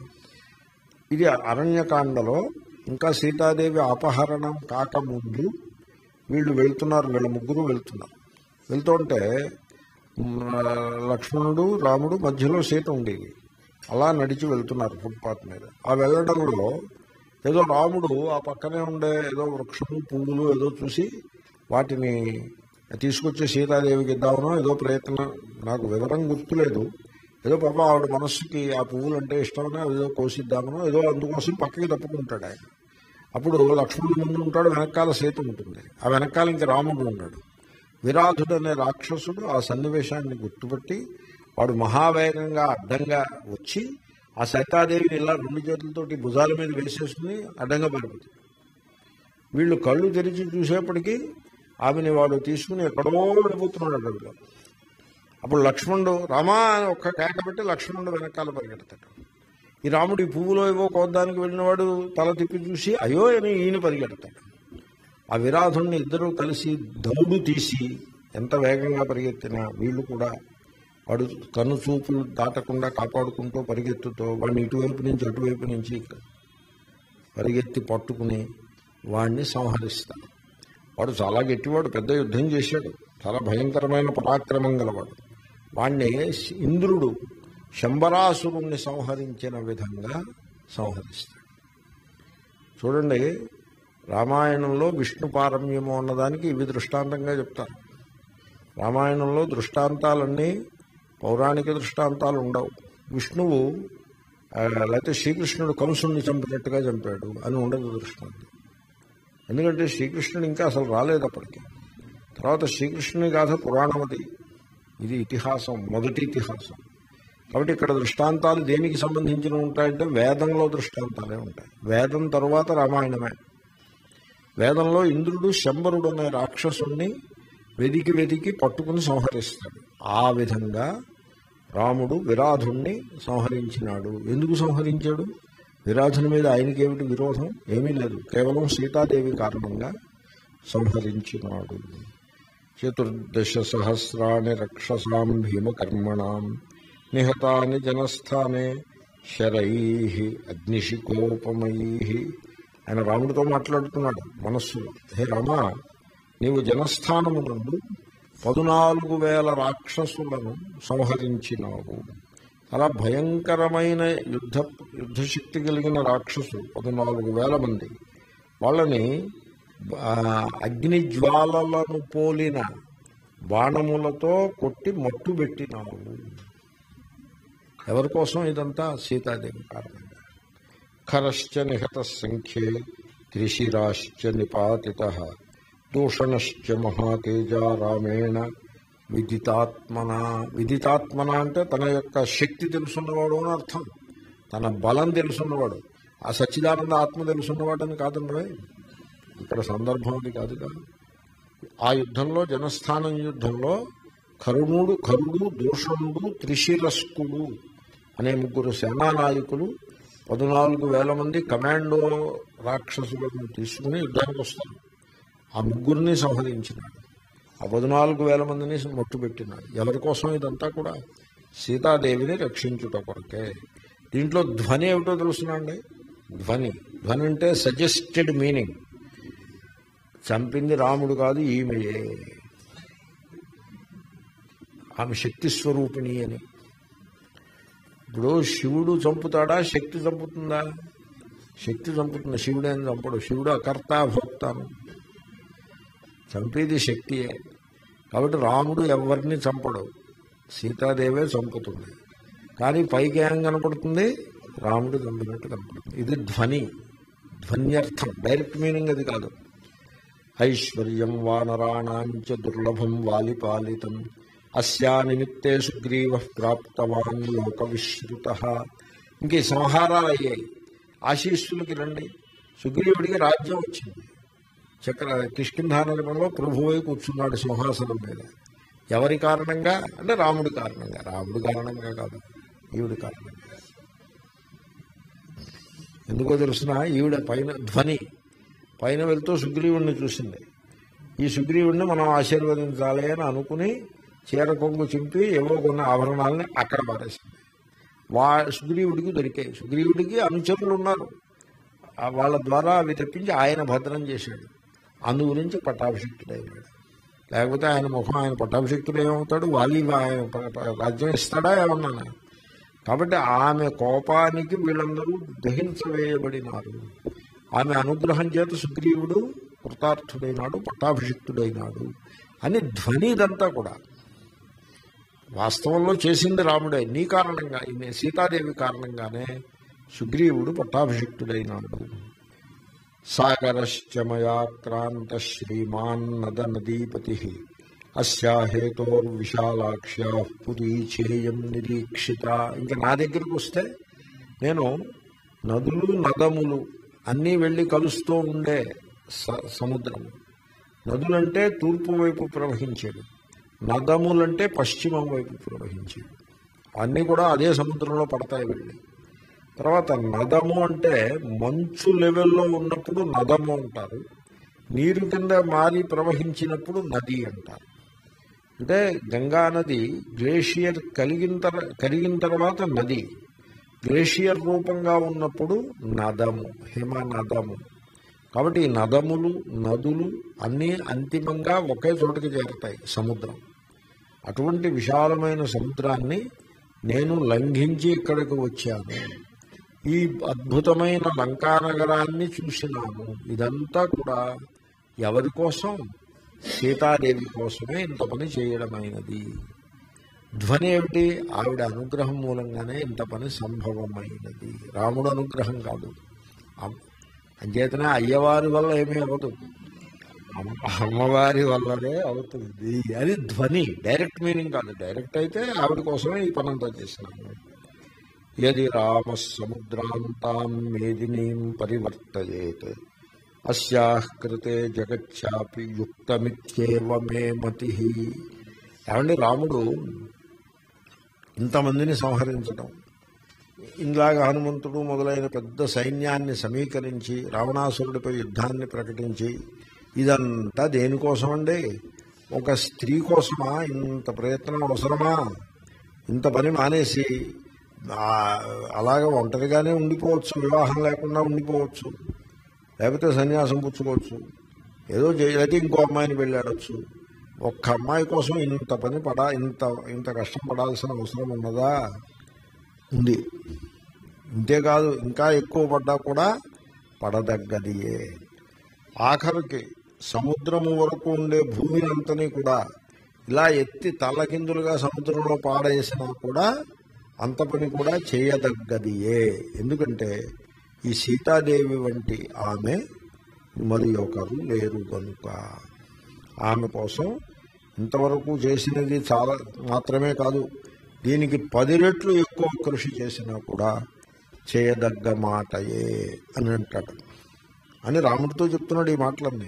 ఇది అరణ్యకాండలో ఇంకా సీతాదేవి అపహరణం కాకముందు వీళ్ళు వెళ్తున్నారు వీళ్ళ ముగ్గురు వెళ్తున్నారు వెళ్తుంటే మ్, లక్ష్మణుడు రాముడు మధ్యలో సీత ఉండేది అలా నడిచి వెళ్తున్నారు ఫుట్పాత్ మీద ఆ వెళ్ళడంలో ఏదో రాముడు ఆ పక్కనే ఉండే ఏదో వృక్షము పువ్వులు ఏదో చూసి వాటిని తీసుకొచ్చి సీతాదేవికి ఇద్దామనో ఏదో ప్రయత్నం నాకు వివరం గుర్తులేదు ఏదో పాప ఆవిడ మనస్సుకి ఆ పువ్వులు అంటే ఇష్టమనో ఏదో కోసిద్దామనో ఏదో అందుకోసం పక్కకి తప్పుకుంటాడు ఆయన అప్పుడు లక్ష్మణుడు ముందు ఉంటాడు వెనకాల సీత ఉంటుంది ఆ వెనకాల ఇంక రాముడు ఉన్నాడు విరాధుడు అనే రాక్షసుడు ఆ సన్నివేశాన్ని గుర్తుపట్టి వాడు మహావేగంగా అడ్డంగా వచ్చి ఆ సీతాదేవిని ఇలా రెండు చేతులతోటి భుజాల మీద వేసేసుకుని అడ్డంగా పడిపోతుంది వీళ్ళు కళ్ళు తెరిచి చూసేప్పటికీ ఆమెని వాడు తీసుకుని ఎక్కడో వెళ్ళిపోతున్నాడు అడవిలో అప్పుడు లక్ష్మణుడు రామా అని ఒక్క కేక పెట్టి లక్ష్మణుడు వెనకాల పరిగెడతాడు ఈ రాముడు ఈ పువ్వులో ఏవో కోద్దానికి వెళ్ళినవాడు తల తిప్పి చూసి అయ్యో అని ఈయన పరిగెడతాడు ఆ విరాధుణ్ణి ఇద్దరూ కలిసి దౌడు తీసి ఎంత వేగంగా పరిగెత్తినా వీళ్ళు కూడా వాడు కన్ను చూపులు దాటకుండా కాపాడుకుంటూ పరిగెత్తుతూ వాడిని ఇటువైపు నుంచి అటువైపు నుంచి పరిగెత్తి పట్టుకుని వాడిని సంహరిస్తాడు వాడు చాలా గట్టివాడు పెద్ద యుద్ధం చేశాడు చాలా భయంకరమైన పరాక్రమం గలవాడు వాణ్ణి ఇంద్రుడు శంబరాసురుణ్ణి సంహరించిన విధంగా సంహరిస్తాడు చూడండి రామాయణంలో విష్ణు పారమ్యము అన్నదానికి ఇవి దృష్టాంతంగా చెప్తారు రామాయణంలో దృష్టాంతాలన్నీ పౌరాణిక దృష్టాంతాలు ఉండవు విష్ణువు ఆ, లేకపోతే శ్రీకృష్ణుడు కంసుణ్ణి చంపినట్టుగా చంపాడు అని ఉండదు దృష్టాంతం ఎందుకంటే శ్రీకృష్ణుడు ఇంకా అసలు రాలేదు అప్పటికి తర్వాత శ్రీకృష్ణుని గాథ పురాణమది ఇది ఇతిహాసం మొదటి ఇతిహాసం కాబట్టి ఇక్కడ దృష్టాంతాలు దేనికి సంబంధించిన ఉంటాయంటే వేదంలో దృష్టాంతాలే ఉంటాయి వేదం తరువాత రామాయణమే వేదంలో ఇంద్రుడు శంబరుడు అనే రాక్షసుణ్ణి వెదికి వెదికి పట్టుకుని సంహరిస్తాడు ఆ విధంగా రాముడు విరాధుణ్ణి సంహరించినాడు ఎందుకు సంహరించాడు విరాధుని మీద ఆయనకి ఏమిటి విరోధం ఏమీ లేదు కేవలం సీతాదేవి కారణంగా సంహరించినాడు చతుర్దశ సహస్రాణి రక్షసాం భీమకర్మణాం నిహతాని జనస్థానే శరై అగ్నిశికోపమయీ ఆయన రాముడితో మాట్లాడుతున్నాడు మనస్సులో హే రామా నీవు జనస్థానమునందు పదునాలుగు వేల రాక్షసులను సంహరించినావు చాలా భయంకరమైన యుద్ధ యుద్ధశక్తి కలిగిన రాక్షసులు పద్నాలుగు వేల మంది వాళ్ళని ఆ, అగ్ని జ్వాలలను పోలిన బాణములతో కొట్టి మట్టు పెట్టినావు ఎవరి కోసం ఇదంతా సీతాదేవి కారణంగా ఖరశ్చ నిహత సంఖ్యే త్రిశిరాశ్చ నిపాతిత దూషణశ్చ మహాతేజ రామేణ విదితాత్మన విదితాత్మన అంటే తన యొక్క శక్తి తెలుసున్నవాడు అని అర్థం తన బలం తెలుసున్నవాడు ఆ సచ్చిదానంద ఆత్మ తెలుసున్నవాడని కాదండి ఇక్కడ సందర్భం అది కాదు కాదు ఆ యుద్ధంలో జనస్థానం యుద్ధంలో కరుణుడు కరుడు దూషణుడు త్రిశిరస్కుడు అనే ముగ్గురు సేనానాయకులు పద్నాలుగు వేల మంది కమాండో రాక్షసులను తీసుకుని యుద్ధానికి వస్తారు ఆ ముగ్గురిని సంహరించినాడు ఆ పద్నాలుగు వేల మందిని మట్టుపెట్టినాడు ఎవరి కోసం ఇదంతా కూడా సీతాదేవిని రక్షించుట కొరకే దీంట్లో ధ్వని ఏమిటో తెలుసునండి ధ్వని ధ్వని అంటే సజెస్టెడ్ మీనింగ్ చంపింది రాముడు కాదు ఈమెయే ఆమె శక్తి స్వరూపిణి అని ఇప్పుడు శివుడు చంపుతాడా శక్తి చంపుతుందా శక్తి చంపుతుంది శివుడేం చంపడు శివుడు అకర్త భోక్తాను చంపేది శక్తియే కాబట్టి రాముడు ఎవరిని చంపడు సీతాదేవే చంపుతుంది కానీ పైకి ఏం కనపడుతుంది రాముడు చంపినట్టు కనపడుతుంది ఇది ధ్వని ధ్వన్యర్థం డైరెక్ట్ మీనింగ్ అది కాదు ఐశ్వర్యం వానరాణాంచ దుర్లభం వాలిపాలితం అస్యా నిమిత్తే సుగ్రీవ ప్రాప్తవాన్ లోక విశ్రుత ఇంక ఈ సంహారాలు అయ్యాయి ఆశీస్సులకి రండి సుగ్రీవుడికి రాజ్యం వచ్చింది చక్ర కిష్కింధానంలో ప్రభువై కూర్చున్నాడు సింహాసనం మీద ఎవరి కారణంగా అంటే రాముడి కారణంగా రాముడి కారణంగా కాదు ఈవిడి కారణంగా ఎందుకో తెలుసిన ఈవిడ పైన ధ్వని పైన వెళ్తూ సుగ్రీవుణ్ణి చూసింది ఈ సుగ్రీవుణ్ణి మనం ఆశీర్వదించాలి అని అనుకుని చీర కొంగు చింపి ఏవో కొన్ని ఆభరణాలని అక్కడ పారేసింది వా సుగ్రీవుడికి దొరికాయి సుగ్రీవుడికి అనుచరులు ఉన్నారు ఆ వాళ్ళ ద్వారా అవి తెప్పించి ఆయన భద్రం చేశాడు అందు గురించి పట్టాభిషిక్తుడైనాడు లేకపోతే ఆయన ముఖం ఆయన పట్టాభిషిక్తుడు ఏమవుతాడు వాళ్ళు ఆయన ప- ప- రాజ్యం ఇస్తాడా ఏమన్నాను కాబట్టి ఆమె కోపానికి వీళ్ళందరూ దహించవేయబడినారు ఆమె అనుగ్రహం చేత సుగ్రీవుడు కృతార్థుడైనాడు పట్టాభిషిక్తుడైనాడు అని ధ్వని ఇదంతా కూడా వాస్తవంలో చేసింది రాముడే నీ కారణంగా ఈమె సీతాదేవి కారణంగానే సుగ్రీవుడు పట్టాభిషిక్తుడైనాడు సాగరశ్చ మయా క్రాంత శ్రీమాన్ నద నదీపతి అస్యా హేతోర్విశాలాక్ష్యా పురీ చేయం నిరీక్షిత ఇంకా నా దగ్గరికి వస్తే నేను నదులు నదములు అన్నీ వెళ్ళి కలుస్తూ ఉండే స- సముద్రం నదులంటే తూర్పు వైపు ప్రవహించేవి నదములంటే పశ్చిమం వైపు ప్రవహించేవి అన్నీ కూడా అదే సముద్రంలో పడతాయి వెళ్ళి తర్వాత నదము అంటే మంచు లెవెల్లో ఉన్నప్పుడు నదము అంటారు నీరు కింద మారి ప్రవహించినప్పుడు నది అంటారు అంటే గంగా నది గ్లేషియర్ కలిగిన తర కరిగిన తర్వాత నది గ్లేషియర్ రూపంగా ఉన్నప్పుడు నదము హిమ నదము కాబట్టి ఈ నదములు నదులు అన్నీ అంతిమంగా ఒకే చోటుకి చేరుతాయి సముద్రం అటువంటి విశాలమైన సముద్రాన్ని నేను లంఘించి ఇక్కడికి వచ్చాను ఈ అద్భుతమైన లంకానగరాన్ని చూసినాను ఇదంతా కూడా ఎవరి కోసం సీతాదేవి కోసమే ఇంత పని చేయడమైనది ధ్వని ఏమిటి ఆవిడ అనుగ్రహం మూలంగానే ఇంత పని సంభవమైనది రాముడు అనుగ్రహం కాదు అమ్- అంచేతనే అయ్యవారి వల్ల ఏమీ అవ్వదు అమ్మ- అమ్మవారి వల్లనే అవుతుంది అది ధ్వని డైరెక్ట్ మీనింగ్ కాదు డైరెక్ట్ అయితే ఆవిడ కోసమే ఈ పనంతా చేసినాను యది రామ సముద్రాంతాం మేదినీం పరివర్తయేత్ అస్యాః కృతే జగచ్చాపి యుక్తమిత్యేవ మే మతి ఏమండి రాముడు ఇంతమందిని సంహరించడం ఇందాక హనుమంతుడు మొదలైన పెద్ద సైన్యాన్ని సమీకరించి రావణాసురుడిపై యుద్ధాన్ని ప్రకటించి ఇదంతా దేనికోసం అండి ఒక స్త్రీ కోసమా ఇంత ప్రయత్నం అవసరమా ఇంత పని మానేసి ఆ, అలాగే ఒంటరిగానే ఉండిపోవచ్చు వివాహం లేకుండా ఉండిపోవచ్చు లేకపోతే సన్యాసం పుచ్చుకోవచ్చు ఏదో చేయలేకపోతే ఇంకో అమ్మాయిని వెళ్ళాడచ్చు ఒక్క అమ్మాయి కోసం ఇంత పని పడా ఇంత ఇంత కష్టం పడాల్సిన అవసరం ఉన్నదా ఉంది ఇంతేకాదు ఇంకా ఎక్కువ పడ్డా కూడా పడదగ్గదియే ఆఖరికి సముద్రము వరకు ఉండే భూమిని అంతని కూడా ఇలా ఎత్తి తలకిందులుగా సముద్రంలో పాడేసినా కూడా అంత పని కూడా చేయదగ్గదియే ఎందుకంటే ఈ సీతాదేవి వంటి ఆమె మరి ఒకరు లేరు కనుక ఆమె కోసం ఇంతవరకు చేసినది చాలా మాత్రమే కాదు దీనికి పది రెట్లు ఎక్కువ కృషి చేసినా కూడా చేయదగ్గ మాటయే అని అంటాడు అని రాముడితో చెప్తున్నాడు ఈ మాటలన్నీ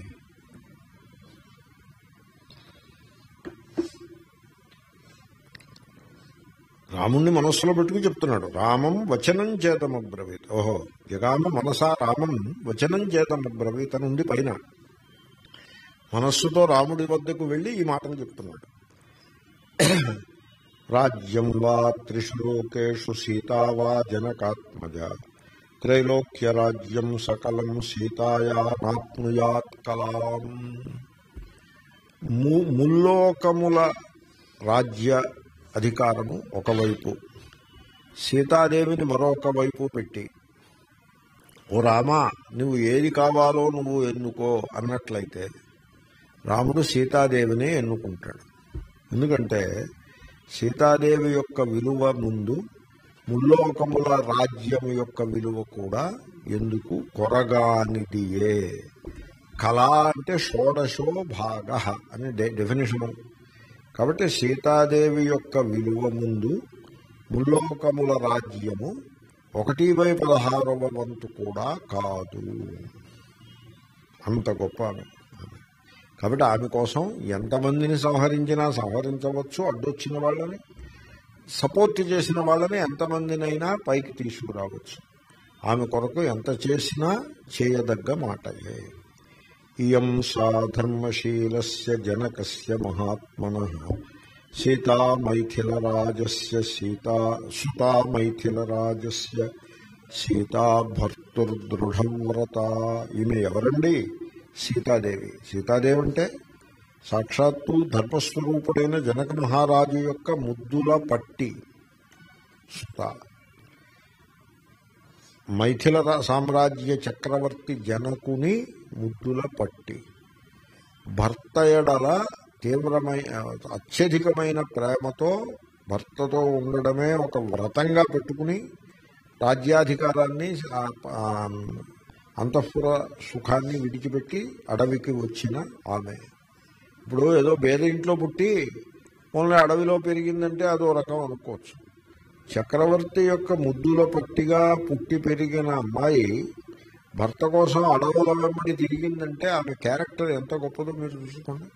రాముణ్ణి మనస్సులో పెట్టుకు చెప్తున్నాడు రామం వచనం చేతమబ్రవీత్ ఓహో జగామ మనసా రామం వచనం చేతమబ్రవీత్ అని ఉంది పైన మనస్సుతో రాముడి వద్దకు వెళ్ళి ఈ మాటలు చెప్తున్నాడు రాజ్యం వా త్రిషు లోకేషు సీతా వా జనకాత్మజ త్రైలోక్య రాజ్యం సకలం సీతాయా నాత్మయాత్ కలాం ము ముల్లోకముల రాజ్య అధికారము ఒకవైపు సీతాదేవిని మరొక వైపు పెట్టి ఓ రామా నువ్వు ఏది కావాలో నువ్వు ఎన్నుకో అన్నట్లయితే రాముడు సీతాదేవిని ఎన్నుకుంటాడు ఎందుకంటే సీతాదేవి యొక్క విలువ ముందు ముల్లోకముల రాజ్యం యొక్క విలువ కూడా ఎందుకు కొరగానిదియే కళ అంటే షోడశో భాగ అనే డెఫినేషన్ కాబట్టి సీతాదేవి యొక్క విలువ ముందు ముల్లోకముల రాజ్యము ఒకటి బై పదహారవ వంతు కూడా కాదు అంత గొప్ప ఆమె కాబట్టి ఆమె కోసం ఎంతమందిని సంహరించినా సంహరించవచ్చు అడ్డొచ్చిన వాళ్ళని సపోర్ట్ చేసిన వాళ్ళని ఎంతమందినైనా పైకి తీసుకురావచ్చు ఆమె కొరకు ఎంత చేసినా చేయదగ్గ మాటయే ఇయం సా ధర్మశీలస్య జనకస్య మహాత్మన సీతా మైథిలరాజస్య సీతా సుతా మైథిలరాజస్య సీతా భర్తుర్దృఢవ్రత ఈమె ఎవరండి సీతాదేవి సీతాదేవి అంటే సాక్షాత్తు ధర్మస్వరూపుడైన జనక మహారాజు యొక్క ముద్దుల పట్టి సుత మైథిల రా- సామ్రాజ్య చక్రవర్తి జనకుని ముద్దుల పట్టి భర్త ఎడల తీవ్రమైన అత్యధికమైన ప్రేమతో భర్తతో ఉండడమే ఒక వ్రతంగా పెట్టుకుని రాజ్యాధికారాన్ని ఆ, ఆ, అంతఃపుర సుఖాన్ని విడిచిపెట్టి అడవికి వచ్చిన ఆమె ఇప్పుడు ఏదో వేరే ఇంట్లో పుట్టి ఓన్లీ అడవిలో పెరిగిందంటే అదో రకం అనుకోవచ్చు చక్రవర్తి యొక్క ముద్దుల పట్టిగా పుట్టి పెరిగిన అమ్మాయి భర్త కోసం అడవుల వెంబడి తిరిగిందంటే ఆమె క్యారెక్టర్ ఎంత గొప్పదో మీరు చూసుకోండి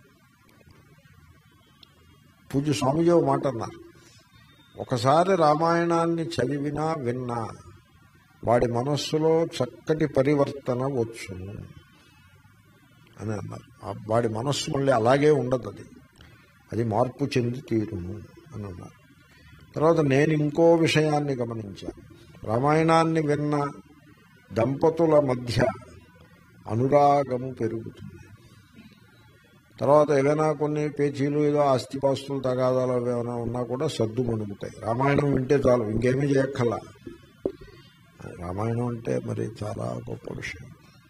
పూజ స్వామిజీ ఓ మాట అన్నారు ఒకసారి రామాయణాన్ని చదివినా విన్నా వాడి మనస్సులో చక్కటి పరివర్తన వచ్చును అని అన్నారు ఆ వాడి మనస్సు మళ్ళీ అలాగే ఉండదు అది అది మార్పు చెంది తీరును అని అన్నారు తర్వాత నేను ఇంకో విషయాన్ని గమనించాను రామాయణాన్ని విన్న దంపతుల మధ్య అనురాగము పెరుగుతుంది తర్వాత ఏదైనా కొన్ని పేచీలు ఏదో ఆస్తిపాస్తులు తగాదాలు ఏమైనా ఉన్నా కూడా సర్దు మణుగుతాయి రామాయణం వింటే చాలు ఇంకేమీ చేయక్కల రామాయణం అంటే మరి చాలా గొప్ప విషయం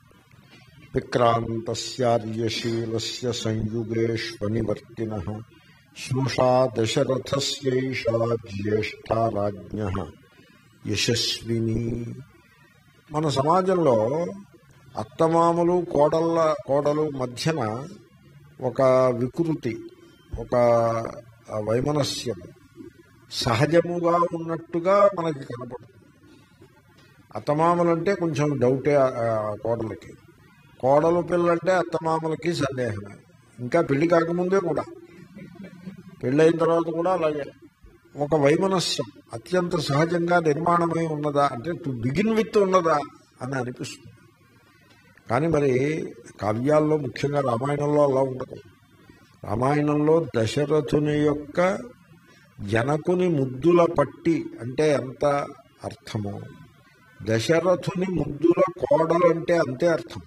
విక్రాంతస్యార్యశీలస్య సంయుగేష్వనివర్తిన స్నుషా దశరథస్యైషా జ్యేష్ఠా రాజ్ఞ యశస్విని మన సమాజంలో అత్తమామలు కోడళ్ళ కోడలు మధ్యన ఒక వికృతి ఒక వైమనస్యం సహజముగా ఉన్నట్టుగా మనకి కనపడుతుంది అత్తమామలంటే కొంచెం డౌటే ఆ ఆ కోడలకి కోడలు పిల్లంటే అత్తమామలకి సందేహమే ఇంకా పెళ్లి కాకముందే కూడా పెళ్ళైన తర్వాత కూడా అలాగే ఒక వైమనస్యం అత్యంత సహజంగా నిర్మాణమై ఉన్నదా అంటే టు బిగిన్ విత్ ఉన్నదా అని అనిపిస్తుంది కానీ మరి కావ్యాల్లో ముఖ్యంగా రామాయణంలో అలా ఉండదు రామాయణంలో దశరథుని యొక్క జనకుని ముద్దుల పట్టి అంటే ఎంత అర్థమో దశరథుని ముద్దుల కోడలంటే అంతే అర్థం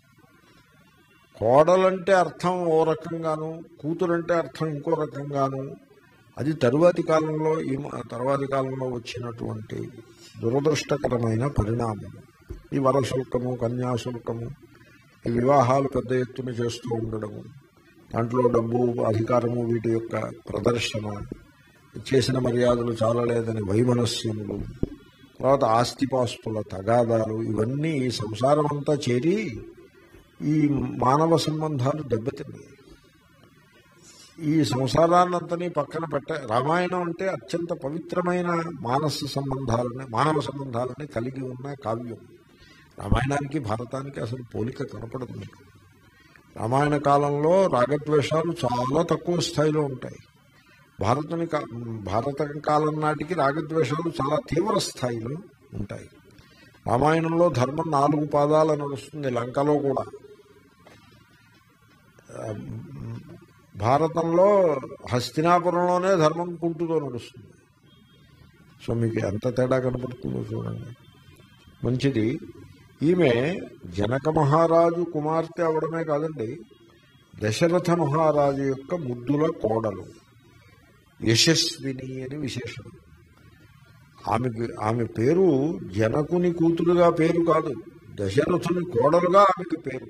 కోడలంటే అర్థం ఓ రకంగాను కూతురంటే అర్థం ఇంకో రకంగాను అది తరువాతి కాలంలో ఈ మ- తరువాతి కాలంలో వచ్చినటువంటి దురదృష్టకరమైన పరిణామం ఈ వరశుల్కము కన్యాశుల్కము ఈ వివాహాలు పెద్ద ఎత్తున చేస్తూ ఉండడము దాంట్లో డబ్బు అధికారము వీటి యొక్క ప్రదర్శన చేసిన మర్యాదలు చాలలేదని వైమనస్యములు తర్వాత ఆస్తిపాస్తుల తగాదాలు ఇవన్నీ ఈ సంసారం అంతా చేరి ఈ మానవ సంబంధాలు దెబ్బతిన్నాయి ఈ సంసారాన్నంతని పక్కన పెట్ట రామాయణం అంటే అత్యంత పవిత్రమైన మానస సంబంధాలని మానవ సంబంధాలని కలిగి ఉన్న కావ్యం రామాయణానికి భారతానికి అసలు పోలిక కనపడదు మీకు రామాయణ కాలంలో రాగద్వేషాలు చాలా తక్కువ స్థాయిలో ఉంటాయి భారతుని కా- భారత కాలం నాటికి రాగద్వేషాలు చాలా తీవ్ర స్థాయిలో ఉంటాయి రామాయణంలో ధర్మం నాలుగు పాదాలు నడుస్తుంది లంకలో కూడా ఆ, భారతంలో హస్తినాపురంలోనే ధర్మం కుంటుతో నడుస్తుంది సో మీకు ఎంత తేడా కనపడుతుందో చూడండి మంచిది ఈమె జనక మహారాజు కుమార్తె అవడమే కాదండి దశరథ మహారాజు యొక్క ముద్దుల కోడలు యశస్విని అని విశేషం ఆమెకి ఆమె పేరు జనకుని కూతురుగా పేరు కాదు దశరథుని కోడలుగా ఆమెకి పేరు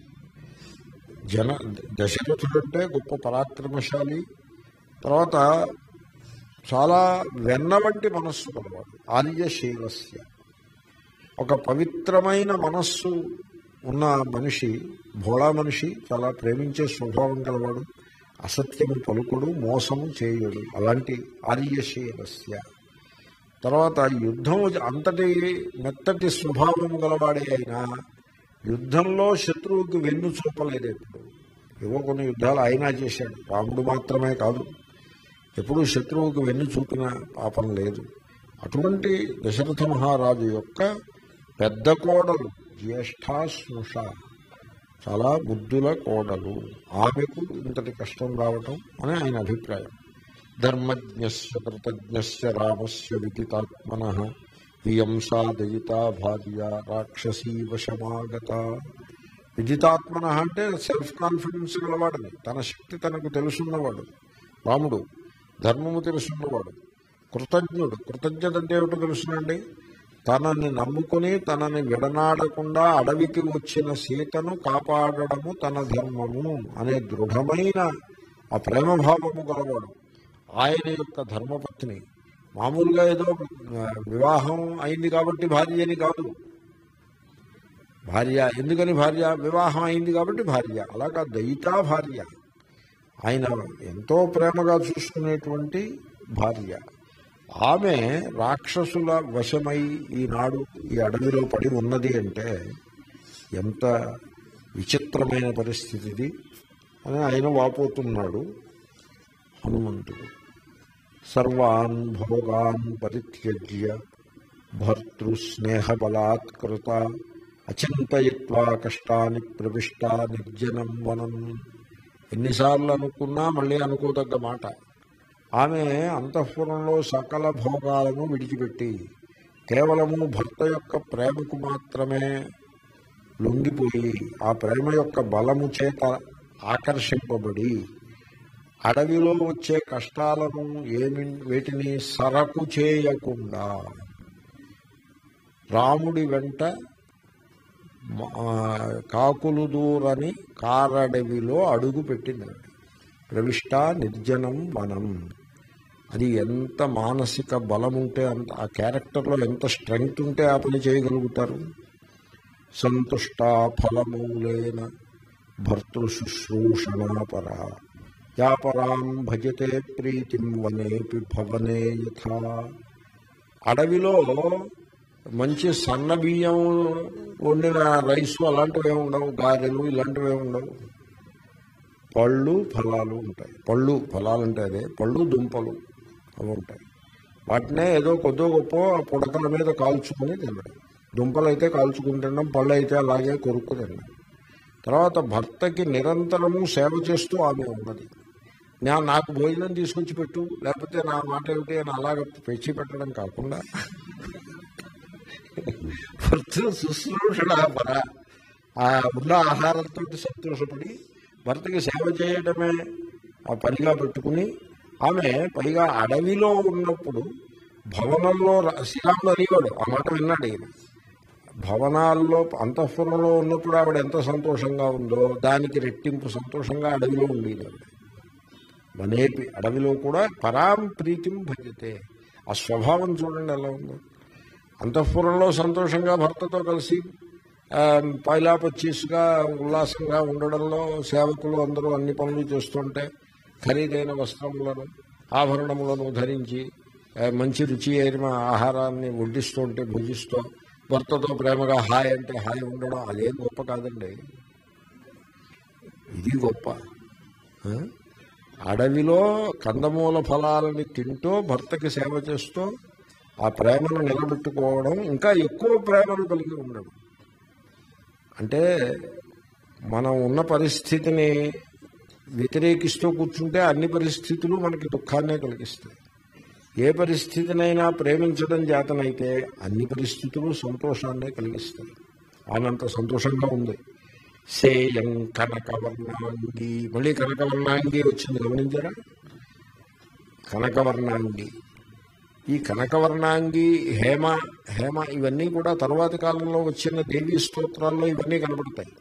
జన దశరథుడు అంటే గొప్ప పరాక్రమశాలి తర్వాత చాలా వెన్న వంటి మనస్సు గలవాడు ఆర్యశీలస్య ఒక పవిత్రమైన మనస్సు ఉన్న మనిషి భోళా మనిషి చాలా ప్రేమించే స్వభావం గలవాడు అసత్యము పలుకుడు మోసము చేయడు అలాంటి ఆర్యశీలస్య తర్వాత యుద్ధం అంతటి మెత్తటి స్వభావం గలవాడే అయినా యుద్ధంలో శత్రువుకి వెన్ను చూపలేదు ఎప్పుడు ఏవో కొన్ని యుద్ధాలు ఆయన చేశాడు రాముడు మాత్రమే కాదు ఎప్పుడూ శత్రువుకి వెన్ను చూపిన పాపం లేదు అటువంటి దశరథ మహారాజు యొక్క పెద్ద కోడలు జ్యేష్ఠాస్నుష చాలా బుద్ధుల కోడలు ఆమెకు ఇంతటి కష్టం రావటం అని ఆయన అభిప్రాయం ధర్మజ్ఞస్య కృతజ్ఞస్య రామస్య విదితాత్మన ఇయం సా దయితా భార్య రాక్షసీ వశమాగత విదితాత్మన అంటే సెల్ఫ్ కాన్ఫిడెన్స్ గలవాడని తన శక్తి తనకు తెలుసున్నవాడు రాముడు ధర్మము తెలుసున్నవాడు కృతజ్ఞుడు కృతజ్ఞత అంటే ఏమిటో తెలుసునండి తనని నమ్ముకుని తనని విడనాడకుండా అడవికి వచ్చిన సీతను కాపాడడము తన ధర్మము అనే దృఢమైన ఆ ప్రేమభావము గలవాడు ఆయన యొక్క ధర్మపత్ని మామూలుగా ఏదో ఆ, వివాహం అయింది కాబట్టి భార్య అని కాదు భార్య ఎందుకని భార్య వివాహం అయింది కాబట్టి భార్య అలా కాదు దయితా భార్య ఆయన ఎంతో ప్రేమగా చూసుకునేటువంటి భార్య ఆమె రాక్షసుల వశమై ఈనాడు ఈ అడవిలో పడి ఉన్నది అంటే ఎంత విచిత్రమైన పరిస్థితి ఇది అని ఆయన వాపోతున్నాడు హనుమంతుడు సర్వాన్ భోగాన్ పరిత్యజ్య భర్తృస్నేహబలాత్కృత అచింతయిత్వా కష్టాన్ని ప్రవిష్ట నిర్జనం వనం ఎన్నిసార్లు అనుకున్నా మళ్ళీ అనుకోదగ్గ మాట ఆమె అంతఃపురంలో సకల భోగాలను విడిచిపెట్టి కేవలము భర్త యొక్క ప్రేమకు మాత్రమే లొంగిపోయి ఆ ప్రేమ యొక్క బలము చేత ఆకర్షింపబడి అడవిలో వచ్చే కష్టాలను ఏమి వేటిని సరకు చేయకుండా రాముడి వెంట మ- ఆ, కాకులు దూరని కారడవిలో అడుగు పెట్టిందండి ప్రవిష్ట నిర్జనం వనం అది ఎంత మానసిక బలం ఉంటే అంత ఆ క్యారెక్టర్లో ఎంత స్ట్రెంగ్త్ ఉంటే ఆ పని చేయగలుగుతారు సంతుష్ట ఫలమూలేన భర్తృ శుశ్రూషణాపర యాపరాం భజతే ప్రీతిం వనేపి భవనే యథా అడవిలో మంచి సన్న బియ్యం వండిన రైస్ అలాంటివి ఏమి ఉండవు గారెలు ఇలాంటివి ఏమి ఉండవు పళ్ళు ఫలాలు ఉంటాయి పళ్ళు ఫలాలు అంటే అదే పళ్ళు దుంపలు అవి ఉంటాయి వాటినే ఏదో కొద్దో గొప్ప పుడకల మీద కాల్చుకొని తినడం దుంపలు అయితే కాల్చుకుని తినడం పళ్ళు అయితే అలాగే కొరుక్కు తినడం తర్వాత భర్తకి నిరంతరము సేవ చేస్తూ ఆమె ఉన్నది నా నాకు భోజనం తీసుకొచ్చి పెట్టు లేకపోతే నా మాట ఏమిటి అని అలాగ పెంచి పెట్టడం కాకుండా భర్త శుశ్రూషణ పర ఆ ఉన్న ఆహారంతో సంతోషపడి భర్తకి సేవ చేయడమే ఆ పనిగా పెట్టుకుని ఆమె పైగా అడవిలో ఉన్నప్పుడు భవనంలో రా- శ్రీరాముడు అనేవాడు ఆ మాట విన్నాడు ఈయన భవనాల్లో అంతఃపురంలో ఉన్నప్పుడు ఆవిడ ఎంత సంతోషంగా ఉందో దానికి రెట్టింపు సంతోషంగా అడవిలో ఉండేది ఆవిడ వనేపి అడవిలో కూడా పరాం ప్రీతిం భజతే ఆ స్వభావం చూడండి ఎలా ఉందో అంతఃపురంలో సంతోషంగా భర్తతో కలిసి ఆ, పైలా పచ్చీస్గా ఉల్లాసంగా ఉండడంలో సేవకులు అందరూ అన్ని పనులు చేస్తుంటే ఖరీదైన వస్త్రములను ఆభరణములను ధరించి ఆ, మంచి రుచి అయిన ఆహారాన్ని వడ్డిస్తుంటే భుజిస్తూ భర్తతో ప్రేమగా హాయ్ అంటే హాయ్ ఉండడం అదేం గొప్ప కాదండి ఇది గొప్ప ఆ? అడవిలో కందమూల ఫలాలని తింటూ భర్తకి సేవ చేస్తూ ఆ ప్రేమను నిలబెట్టుకోవడం ఇంకా ఎక్కువ ప్రేమను కలిగి ఉండడం అంటే మనం ఉన్న పరిస్థితిని వ్యతిరేకిస్తూ కూర్చుంటే అన్ని పరిస్థితులు మనకి దుఃఖాన్నే కలిగిస్తాయి ఏ పరిస్థితినైనా ప్రేమించడం చేతనైతే అన్ని పరిస్థితులు సంతోషాన్నే కలిగిస్తాయి ఆయనంత సంతోషంగా ఉంది సేయం కనకవర్ణాంగి మళ్ళీ కనకవర్ణాంగి వచ్చింది గమనించారా కనకవర్ణాంగి ఈ కనకవర్ణాంగి హేమ హేమ ఇవన్నీ కూడా తరువాతి కాలంలో వచ్చిన దేవీ స్తోత్రాల్లో ఇవన్నీ కనబడతాయి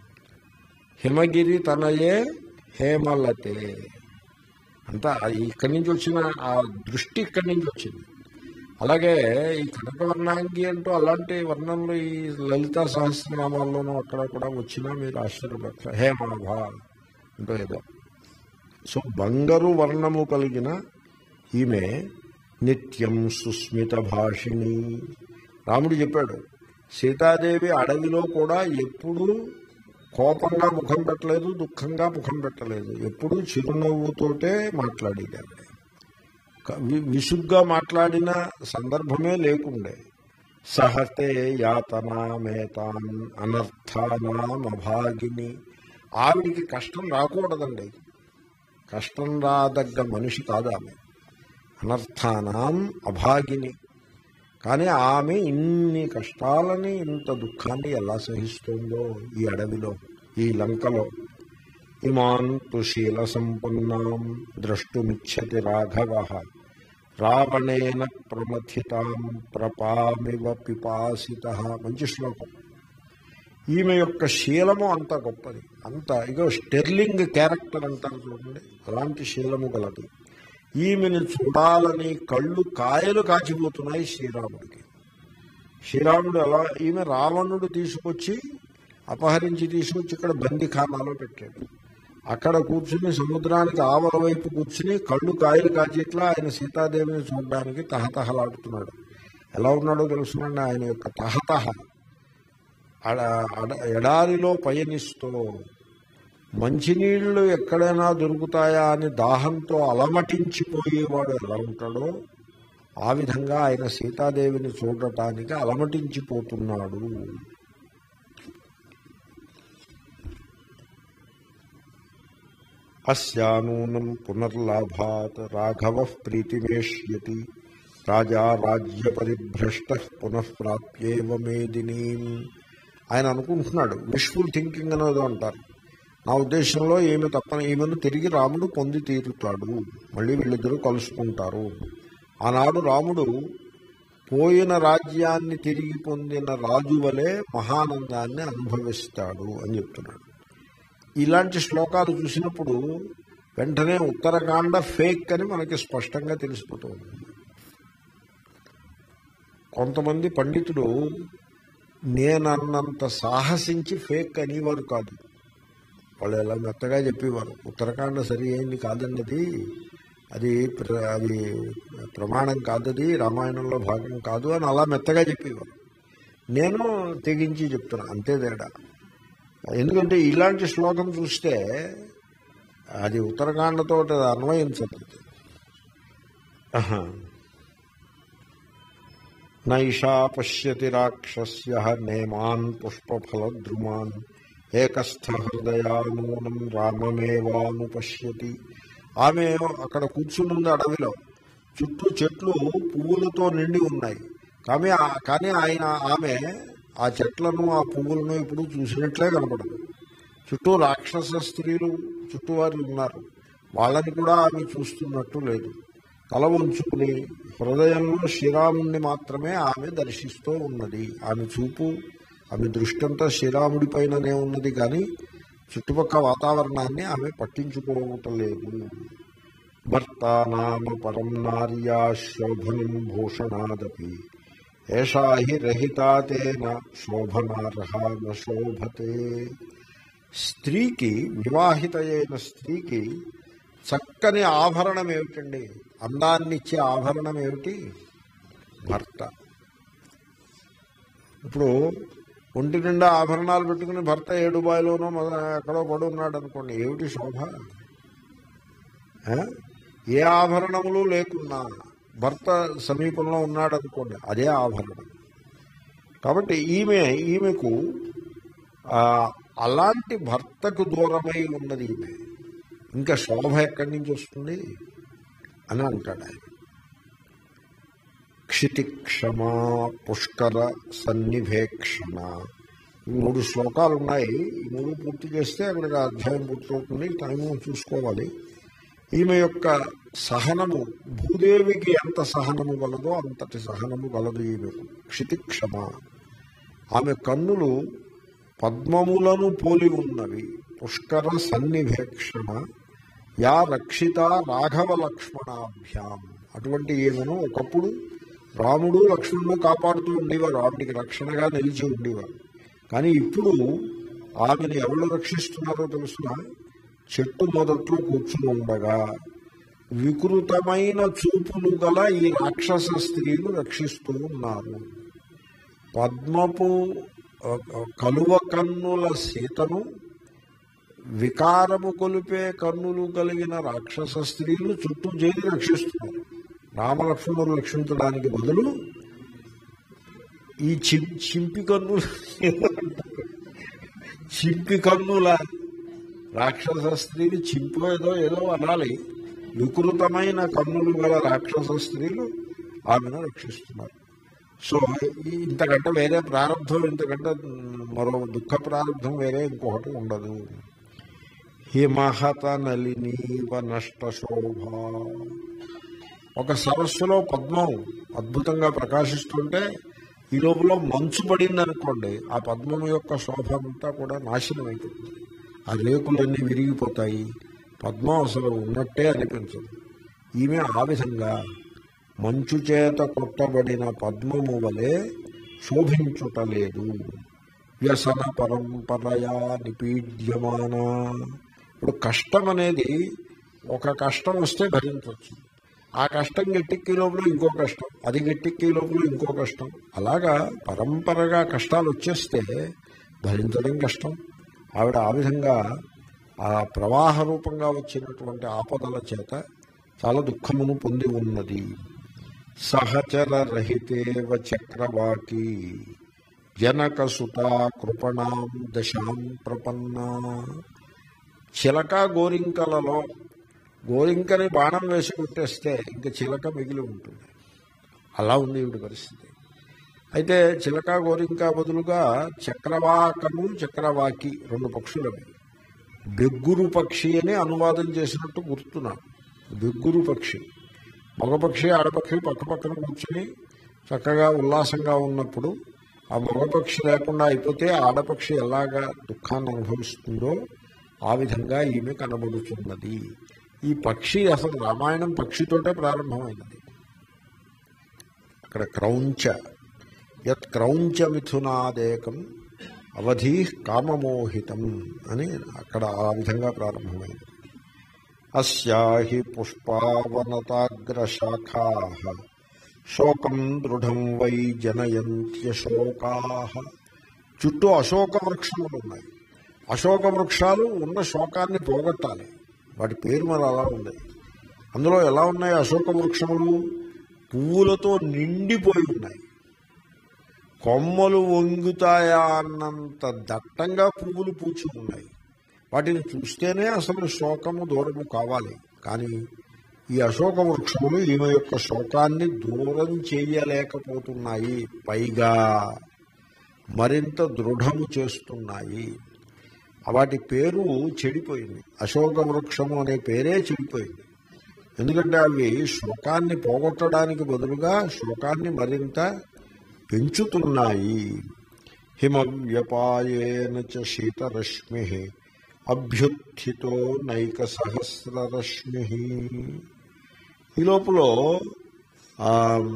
హిమగిరి తనయే హేమలతే అంతా అది ఇక్కడి నుంచి వచ్చిన ఆ దృష్టి ఇక్కడి నుంచి వచ్చింది అలాగే ఈ కనకవర్ణాంగి అంటూ అలాంటి వర్ణంలో ఈ లలితా సహస్రనామాల్లోనూ అక్కడ కూడా వచ్చినా మీరు ఆశ్చర్యపడతారు హేమాభ అంటూ ఏదో సో బంగారు వర్ణము కలిగిన ఈమె నిత్యం సుస్మిత భాషిణి రాముడు చెప్పాడు సీతాదేవి అడవిలో కూడా ఎప్పుడూ కోపంగా ముఖం పెట్టలేదు దుఃఖంగా ముఖం పెట్టలేదు ఎప్పుడూ చిరునవ్వుతోటే మాట్లాడేది ఆవిడ క- వి- విసుగ్గా మాట్లాడిన సందర్భమే లేకుండే సహతే యాతనామేతాన్ అనర్థానామభాగిని ఆవిడికి కష్టం రాకూడదండి కష్టం రాదగ్గ మనిషి కాదు ఆమె అనర్థానాం అభాగిని కానీ ఆమె ఇన్ని కష్టాలని ఇంత దుఃఖాన్ని ఎలా సహిస్తుందో ఈ అడవిలో ఈ లంకలో ఇమాన్ తు శీల సంపన్నాం ద్రష్టుమిచ్చతి రాఘవ రావణేన ప్రమథితాం ప్రపామివ పిపాసిత మంచి శ్లోకం ఈమె యొక్క శీలము అంత గొప్పది అంత ఇగో స్టెర్లింగ్ క్యారెక్టర్ అంటారు చూడండి అలాంటి శీలము గలది ఈమెను చూడాలని కళ్ళు కాయలు కాచిపోతున్నాయి శ్రీరాముడికి శ్రీరాముడు ఎలా ఈమె రావణుడు తీసుకొచ్చి అపహరించి తీసుకొచ్చి ఇక్కడ బందిఖానాలో పెట్టాడు అక్కడ కూర్చుని సముద్రానికి ఆవల వైపు కూర్చుని కళ్ళు కాయలు కాచేట్లా ఆయన సీతాదేవిని చూడడానికి తహతహలాడుతున్నాడు ఎలా ఉన్నాడో తెలుసునండి ఆయన యొక్క తహతహ అడ అడ- ఎడారిలో పయనిస్తూ మంచినీళ్లు ఎక్కడైనా దొరుకుతాయా అని దాహంతో అలమటించిపోయేవాడు ఎలా ఉంటాడో ఆ విధంగా ఆయన సీతాదేవిని చూడటానికి అలమటించిపోతున్నాడు అస్యానూనం పునర్లాభాత్ రాఘవ ప్రీతిమేష్యతి రాజా రాజ్య పరిభ్రష్ట పునఃప్రాప్యేవ మేదినీం ఆయన అనుకుంటున్నాడు విష్ఫుల్ థింకింగ్ అనేది అంటారు నా ఉద్దేశంలో ఈమె తప్పన ఈమెను తిరిగి రాముడు పొంది తీరుతాడు మళ్ళీ వీళ్ళిద్దరూ కలుసుకుంటారు ఆనాడు రాముడు పోయిన రాజ్యాన్ని తిరిగి పొందిన రాజు వలె మహానందాన్ని అనుభవిస్తాడు అని చెప్తున్నాడు ఇలాంటి శ్లోకాలు చూసినప్పుడు వెంటనే ఉత్తరకాండ ఫేక్ అని మనకి స్పష్టంగా తెలిసిపోతుంది కొంతమంది పండితులు నేనన్నంత సాహసించి ఫేక్ అనేవారు కాదు వాళ్ళు ఎలా మెత్తగా చెప్పేవారు ఉత్తరకాండ సరి అయింది కాదన్నది అది ప్ర- అది ప్రమాణం కాదది రామాయణంలో భాగం కాదు అని అలా మెత్తగా చెప్పేవారు నేను తెగించి చెప్తున్నా అంతే తేడా ఎందుకంటే ఇలాంటి శ్లోకం చూస్తే అది ఉత్తరకాండతో అది అన్వయించదు ఆహా. నైషా పశ్యతి రాక్షస్య నేమాన్ పుష్పఫలద్రుమాన్ ఏకస్థ హృదయానూనం రామమేవాను పశ్యతి ఆమె అక్కడ కూర్చునుంది అడవిలో చుట్టూ చెట్లు పువ్వులతో నిండి ఉన్నాయి కానీ ఆ- కానీ ఆయన ఆమె ఆ చెట్లను ఆ పువ్వులను ఇప్పుడు చూసినట్లే కనపడదు చుట్టూ రాక్షస స్త్రీలు చుట్టూ వారు ఉన్నారు వాళ్ళని కూడా ఆమె చూస్తున్నట్టు లేదు తల ఉంచుకుని హృదయంలో శ్రీరాముణ్ణి మాత్రమే ఆమె దర్శిస్తూ ఉన్నది ఆమె చూపు ఆమె దృష్టి అంతా శ్రీరాముడి పైననే ఉన్నది కానీ చుట్టుపక్కల వాతావరణాన్ని ఆమె పట్టించుకోవటం లేదు భర్తా నామ పరం నార్యా శోభనం భూషణాదపి ఏషా హి రహితా తేన శోభనార్హ న శోభతే స్త్రీకి వివాహిత అయిన స్త్రీకి చక్కని ఆభరణం ఏమిటండి అందాన్ని ఇచ్చే ఆభరణం ఏమిటి భర్త ఇప్పుడు ఒంటి నిండా ఆభరణాలు పెట్టుకుని భర్త ఏడుబాయిలోనో మొద- ఎక్కడో పడి ఉన్నాడు అనుకోండి ఏమిటి శోభ ఆ? ఏ ఆభరణములు లేకున్నా భర్త సమీపంలో ఉన్నాడు అనుకోండి అదే ఆభరణం కాబట్టి ఈమె ఈమెకు ఆ, అలాంటి భర్తకు దూరమై ఉన్నది ఈమె ఇంకా శోభ ఎక్కడి నుంచి వస్తుంది అని అంటాడు ఆయన క్షితిక్షమా పుష్కర సన్నివేక్షణ ఈ మూడు శ్లోకాలు ఉన్నాయి ఈ మూడు పూర్తి చేస్తే అక్కడికి ఆ అధ్యాయం పూర్తవుతుంది టైము చూసుకోవాలి ఈమె యొక్క సహనము భూదేవికి ఎంత సహనము గలదో అంతటి సహనము గలదు ఈమెకు క్షితిక్షమ ఆమె కన్నులు పద్మములను పోలి ఉన్నవి పుష్కర సన్నివేక్షణ యా రక్షిత రాఘవ లక్ష్మణాభ్యాం అటువంటి ఈమెను ఒకప్పుడు రాముడు లక్ష్మణుడు కాపాడుతూ ఉండేవారు ఆవిడికి రక్షణగా నిలిచి ఉండేవారు కానీ ఇప్పుడు ఆమెను ఎవరు రక్షిస్తున్నారో తెలుసిన చెట్టు మొదట్లో కూర్చుని ఉండగా వికృతమైన చూపులు గల ఈ రాక్షస స్త్రీలు రక్షిస్తూ ఉన్నారు పద్మపు ఆ, ఆ, కలువ కన్నుల సీతను వికారము కొలిపే కన్నులు కలిగిన రాక్షస స్త్రీలు చుట్టూ చేరి రక్షిస్తున్నారు రామలక్ష్మణులు రక్షించడానికి బదులు ఈ చి- చింపి కన్నులు చింపి కన్నుల రాక్షస స్త్రీలు చింపు ఏదో ఏదో అనాలి వికృతమైన కన్నులు గల రాక్షస స్త్రీలు ఆమెను రక్షిస్తున్నారు సో ఈ- ఇంతకంటే వేరే ప్రారంభం ఇంతకంటే మరో దుఃఖ ప్రారంభం వేరే ఇంకొకటి ఉండదు హిమహత నలినీవ నష్ట శోభ ఒక సరస్సులో పద్మం అద్భుతంగా ప్రకాశిస్తుంటే ఈ లోపల మంచు పడింది అనుకోండి ఆ పద్మం యొక్క శోభ అంతా కూడా నాశనం అయిపోతుంది ఆ రేకులన్నీ విరిగిపోతాయి పద్మం అసలు ఉన్నట్టే అనిపించదు ఈమె ఆ విధంగా మంచు చేత కొట్టబడిన పద్మము వలె శోభించుటలేదు వ్యసన పరంపరయా నిపీడ్యమాన ఇప్పుడు కష్టం అనేది ఒక కష్టం వస్తే భరించవచ్చు ఆ కష్టం గట్టెక్కే లోపల ఇంకో కష్టం అది గట్టెక్కే లోపల ఇంకో కష్టం అలాగా పరంపరగా కష్టాలు వచ్చేస్తే భరించడం కష్టం ఆవిడ ఆ విధంగా ఆ ప్రవాహ రూపంగా వచ్చినటువంటి ఆపదల చేత చాలా దుఃఖమును పొంది ఉన్నది సహచర రహితేవ చక్రవాకి జనక సుతా కృపణాం దశాం ప్రపన్నా చిలక గోరింకలలో గోరింకని బాణం వేసి కొట్టేస్తే ఇంక చిలక మిగిలి ఉంటుంది అలా ఉంది ఈవిడ పరిస్థితి అయితే చిలక గోరింక బదులుగా చక్రవాకము చక్రవాకి రెండు పక్షులు అవి బెగ్గురు పక్షి అని అనువాదం చేసినట్టు గుర్తున్నాను బెగ్గురు పక్షి మగపక్షి ఆడపక్షి పక్క పక్కన కూర్చుని చక్కగా ఉల్లాసంగా ఉన్నప్పుడు ఆ మగపక్షి లేకుండా అయిపోతే ఆడపక్షి ఎలాగా దుఃఖాన్ని అనుభవిస్తుందో ఆ విధంగా ఈమె కనబడుతున్నది ఈ పక్షి అసలు రామాయణం పక్షితోటే ప్రారంభమైనది అక్కడ క్రౌంచ యత్ క్రౌంచ మిథునాదేకం అవధి కామమోహితం అని అక్కడ ఆ విధంగా ప్రారంభమైంది అస్యాహి పుష్పావనతాగ్రశాఖా శోకం దృఢం వై జనయంత్యశోకా చుట్టూ అశోక వృక్షములు ఉన్నాయి అశోక వృక్షాలు ఉన్న శోకాన్ని పోగొట్టాలి వాటి పేరు మరి అలా ఉంది అందులో ఎలా ఉన్నాయి అశోక వృక్షములు పువ్వులతో నిండిపోయి ఉన్నాయి కొమ్మలు వంగుతాయా అన్నంత దట్టంగా పువ్వులు పూచి ఉన్నాయి వాటిని చూస్తేనే అసలు శోకము దూరము కావాలి కానీ ఈ అశోక వృక్షములు ఈమె యొక్క శోకాన్ని దూరం చేయలేకపోతున్నాయి పైగా మరింత దృఢము చేస్తున్నాయి వాటి పేరు చెడిపోయింది అశోక వృక్షము అనే పేరే చెడిపోయింది ఎందుకంటే అవి శోకాన్ని పోగొట్టడానికి బదులుగా శోకాన్ని మరింత పెంచుతున్నాయి హిమవ్యపాయేన చ శీతరశ్మి అభ్యుత్థితో నైక సహస్రరశ్మి ఈ లోపల ఆ,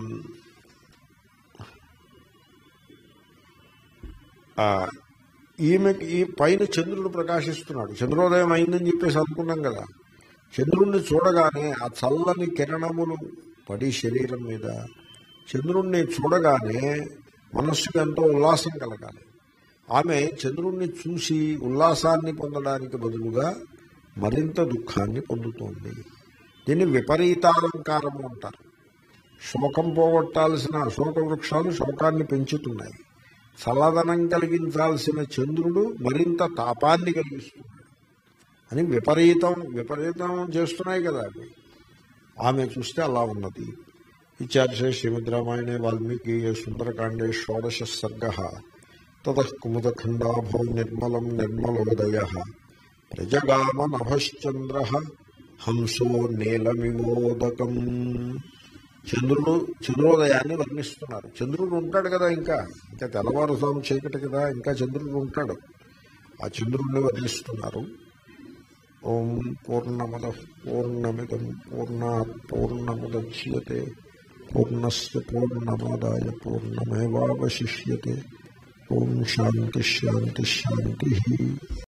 ఆ, ఈమెకి ఈ పైన చంద్రుడు ప్రకాశిస్తున్నాడు చంద్రోదయం అయిందని చెప్పేసి అనుకున్నాం కదా చంద్రుణ్ణి చూడగానే ఆ చల్లని కిరణములు పడి శరీరం మీద చంద్రుణ్ణి చూడగానే మనస్సుకు ఎంతో ఉల్లాసం కలగాలి ఆమె చంద్రుణ్ణి చూసి ఉల్లాసాన్ని పొందడానికి బదులుగా మరింత దుఃఖాన్ని పొందుతోంది దీన్ని విపరీతాలంకారము అంటారు శోకం పోగొట్టాల్సిన అశోక వృక్షాలు శోకాన్ని పెంచుతున్నాయి చల్లదనం కలిగించాల్సిన చంద్రుడు మరింత తాపాన్ని కలిగిస్తున్నాడు అని విపరీతం విపరీతం చేస్తున్నాయి కదా అవి ఆమె చూస్తే అలా ఉన్నది ఇత్యార్షే శ్రీమద్ రామాయణే వాల్మీకి సుందరకాండే షోడశ సర్గ తత కుముదఖండాభో నిర్మలం నిర్మలోదయ ప్రజగామ నభశ్చంద్ర హంసో నీలమిమోదకం చంద్రుడు చంద్రోదయాన్ని వర్ణిస్తున్నారు చంద్రుడు ఉంటాడు కదా ఇంకా ఇంకా తెల్లవారుజాము చీకటి కదా ఇంకా చంద్రుడు ఉంటాడు ఆ చంద్రుడిని వర్ణిస్తున్నారు ఓం పూర్ణమద పూర్ణమిదం పూర్ణా పూర్ణముద్యతే పూర్ణస్ పూర్ణమాదాయ పూర్ణమేవాశిష్యతే ఓం శాంతి శాంతి శాంతి